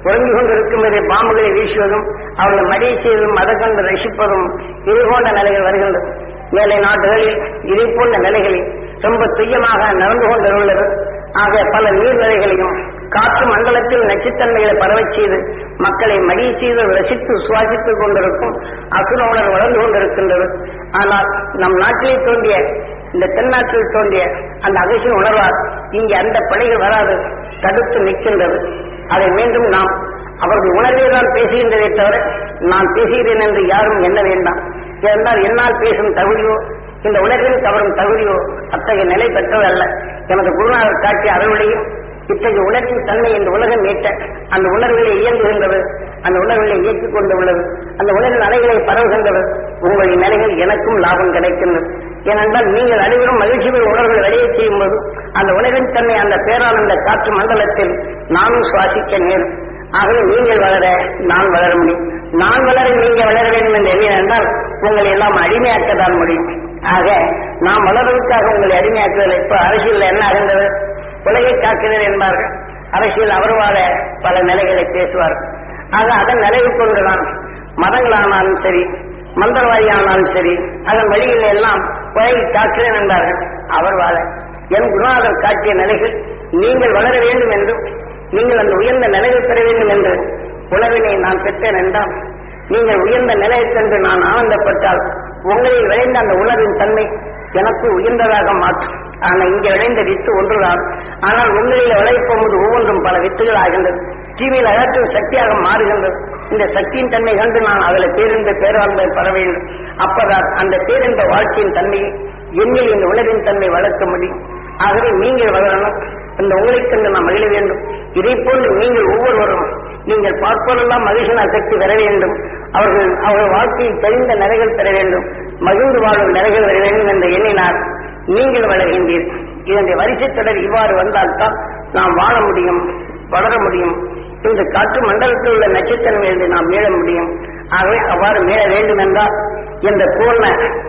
உறங்கிக் கொண்டிருக்கும் போதே பாம்புகளை வீசுவதும் அவர்களை மடியை செய்வதும் அதை கண்டு ரசிப்பதும் இது போன்ற நிலைகள் வருகின்றது மேலை நாடுகளில் இதே போன்ற நிலைகளில் ரொம்ப துய்யமாக நடந்து கொண்டுள்ளது ஆக பல நீர்நிலைகளையும் காற்று மண்டலத்தில் நச்சுத்தன்மைகளை பரவச் செய்து மக்களை மடி செய்து ரசித்து சுவாசித்துக் கொண்டிருக்கும் அசுர உணர்வு வளர்ந்து கொண்டிருக்கின்றது ஆனால் நம் நாட்டிலே தோன்றிய இந்த தென்னாட்டில் தோன்றிய அந்த அகசிய உணர்வால் இங்கே அந்த பணிகள் வராது தடுத்து நிற்கின்றது அதை மீண்டும் நாம் அவர்கள் உணர்வே தான் பேசுகின்றதே தவிர நான் பேசுகிறேன் என்று யாரும் எண்ண வேண்டாம் ஏனென்றால் என்னால் பேசும் தகுதியோ இந்த உலகில் தவறும் தகுதியோ அத்தகைய நிலை பெற்றதல்ல எமது குருநாதர் காட்டிய அருளையும் இத்தகைய உணர்வின் தன்மை இந்த உலகம் மீட்ட அந்த உணர்வுகளை இயங்குகின்றது அந்த உணர்வுகளை இயக்கிக் கொண்டு உள்ளது அந்த உணர்வின் அலைகளை பரவுகின்றது உங்களின் நிலைகள் எனக்கும் லாபம் கிடைக்கின்றது ஏனென்றால் நீங்கள் அனைவரும் மகிழ்ச்சிகள் உணர்வுகளை வெளியே செய்யும் போது அந்த உணர்வின் தன்மை அந்த பேரானந்த காற்று மண்டலத்தில் நானும் சுவாசிக்க நேரும் ஆகவே நீங்கள் வளர நான் வளர முடியும் நான் வளர நீங்க வளர வேண்டும் என்று எண்ணினால் உங்களை எல்லாம் அடிமையாக்கத்தான் முடியும் ஆக நாம் வளர்வதற்காக உங்களை அடிமையாக்குதல் இப்ப அரசியல் என்ன ஆகின்றது உலகை காக்கிறது என்பார்கள் அரசியல் அவர் வாழ பல நிலைகளை பேசுவார் ஆக அதன் நிலையை கொண்டுதான் மதங்களானாலும் சரி மந்திரவாதி ஆனாலும் சரி அதன் வழியில் எல்லாம் உலகை காக்கிறேன் என்பார்கள் அவர் வாழ என் குருநாதர் காட்டிய நிலைகள் நீங்கள் வளர வேண்டும் என்றும் நீங்கள் அந்த உயர்ந்த நிலையை பெற வேண்டும் என்று உணவினை நான் பெற்றேன் என்றால் நீங்கள் உயர்ந்த நிலையை கண்டு நான் ஆனந்தப்பட்டால் உங்களில் விளைந்த அந்த உணர்வின் தன்மை எனக்கு உயர்ந்ததாக மாற்றும் ஆனால் இங்கே விளைந்த வித்து ஒன்றுதான் ஆனால் உங்களில் விளைப்போது ஒவ்வொன்றும் பல வித்துகள் ஆகின்றது தீமையில் அகற்றும் சக்தியாக மாறுகின்றது இந்த சக்தியின் தன்மை கண்டு நான் அதில் பேரின்ப பேராண்மை பெற வேண்டும் அப்பதான் அந்த பேரின்ப வாழ்க்கையின் தன்மையை என்னில் இந்த உணர்வின் தன்மை வளர்க்க முடியும் ஆகவே நீங்கள் வளரணும் அந்த உங்களை கண்டு நாம் மகிழ வேண்டும் இதை போன்று நீங்கள் ஒவ்வொருவரும் நீங்கள் பார்ப்பதெல்லாம் மகிழ்ச்சியான சக்தி பெற வேண்டும் அவர்கள் அவர்கள் வாழ்க்கையில் தெரிந்த நிலைகள் பெற வேண்டும் மகிழ்ந்து வாழும் நிலைகள் பெற வேண்டும் என்று எண்ணினார் நீங்கள் வளர்கின்றீர்கள் இதனுடைய வரிசை தொடர் இவ்வாறு வந்தால்தான் நாம் வாழ முடியும் வளர முடியும் இந்த காற்று மண்டலத்தில் உள்ள நட்சத்திரங்களிலிருந்து நாம் மீள முடியும் ஆகவே அவ்வாறு மீள வேண்டும் என்றால் இந்த பூர்ண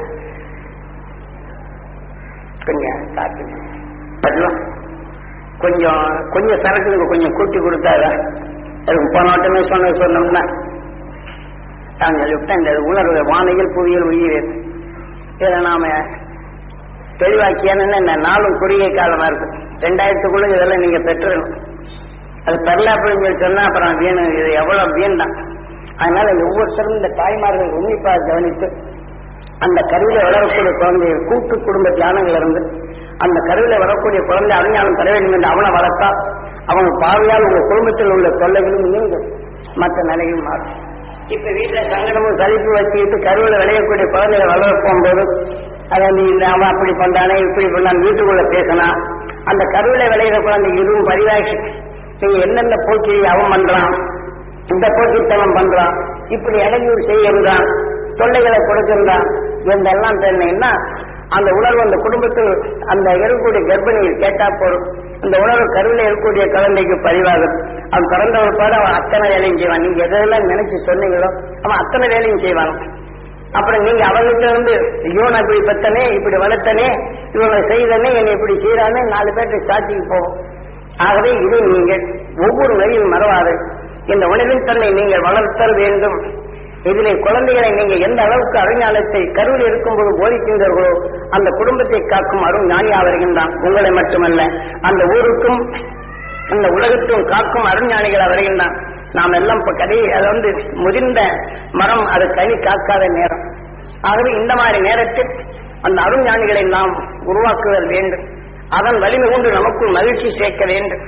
கொஞ்சம் காற்று பரலாம். கொஞ்சம் கொஞ்சம் சரக்குக்கு கொஞ்சம் கூட்டி கொடுத்தாங்க அதுக்கு போன வட்டமே சொன்ன சொன்னோம்னா நாங்கள் சொல்லிவிட்டேன் இந்த உணர்வு வானியல் புவியியல் உயிர் இதை நாம தெளிவாக்கியானு இந்த நாளும் குறுகிய காலமா இருக்கு ரெண்டாயிரத்துக்குள்ள இதெல்லாம் நீங்க பெற்றுடணும் அது பெறல அப்படின்னு சொல்லி சொன்னா அப்புறம் வீணு இது எவ்வளவு வீண் தான் அதனால ஒவ்வொருத்தரும் இந்த தாய்மார்கள் உன்னிப்பாக கவனித்து அந்த கருவில வளரக்கூடிய குழந்தைய கூட்டு குடும்ப தியானங்கள் இருந்து அந்த கருவில வரக்கூடிய குழந்தை அறிஞானம் பெற வேண்டும் என்று அவனை வளர்த்தா அவன் பார்வையால் உங்க குடும்பத்தில் உள்ள தொல்லைகளும் நீங்கும் மற்ற நிலையும் மாறும் இப்ப வீட்டுல சங்கடமும் சலிப்பு வச்சுக்கிட்டு கருவில விளையக்கூடிய குழந்தைகளை வளர போகும்போது அதை நீ இந்த அவன் அப்படி பண்றானே இப்படி பண்ணான் வீட்டுக்குள்ள பேசினா அந்த கருவில விளையிற குழந்தை இதுவும் பரிதாட்சி நீங்க எந்தெந்த போக்கி அவன் பண்றான் இந்த போக்கித்தனம் பண்றான் இப்படி இடையூறு செய்யறான் தொல்லைகளை கொடுக்கின்றான் இதெல்லாம் தெரியுன்னா அந்த உணர்வு அந்த குடும்பத்தில் அந்த இருக்கக்கூடிய கர்ப்பிணியில் கேட்டா போதும் அந்த உணர்வு கருவில இருக்கக்கூடிய குழந்தைக்கு பதிவாகும் அவன் பிறந்த ஒரு பாடு அவன் அத்தனை வேலையும் செய்வான் நீங்க எதெல்லாம் நினைச்சு சொன்னீங்களோ அவன் அத்தனை வேலையும் செய்வான் அப்புறம் நீங்க அவங்ககிட்ட இருந்து ஐயோ நான் இப்படி பெத்தனே இப்படி வளர்த்தனே இவங்க செய்தனே என்னை இப்படி செய்யறானே நாலு பேர்ட்டு சாட்சிக்கு போவோம் ஆகவே இதை நீங்கள் ஒவ்வொரு வழியும் மறவாது இந்த உணவின் தன்னை நீங்கள் வளர்த்தல் வேண்டும் இதிலே குழந்தைகளை நீங்க எந்த அளவுக்கு அறிஞானத்தை கருவில் இருக்கும்போது போதிக்கின்றீர்களோ அந்த குடும்பத்தை காக்கும் அருண் ஞானியா வருகின்றான் உங்களை மட்டுமல்ல அந்த ஊருக்கும் அந்த உலகத்தும் காக்கும் அருஞானிகளா வருகின்றான் நாம் எல்லாம் இப்ப கதை அது வந்து முதிர்ந்த மரம் அது கனி காக்காத நேரம் ஆகவே இந்த மாதிரி நேரத்தில் அந்த அருஞானிகளை நாம் உருவாக்குதல் வேண்டும் அதன் வலிமை கொண்டு நமக்குள் மகிழ்ச்சி சேர்க்க வேண்டும்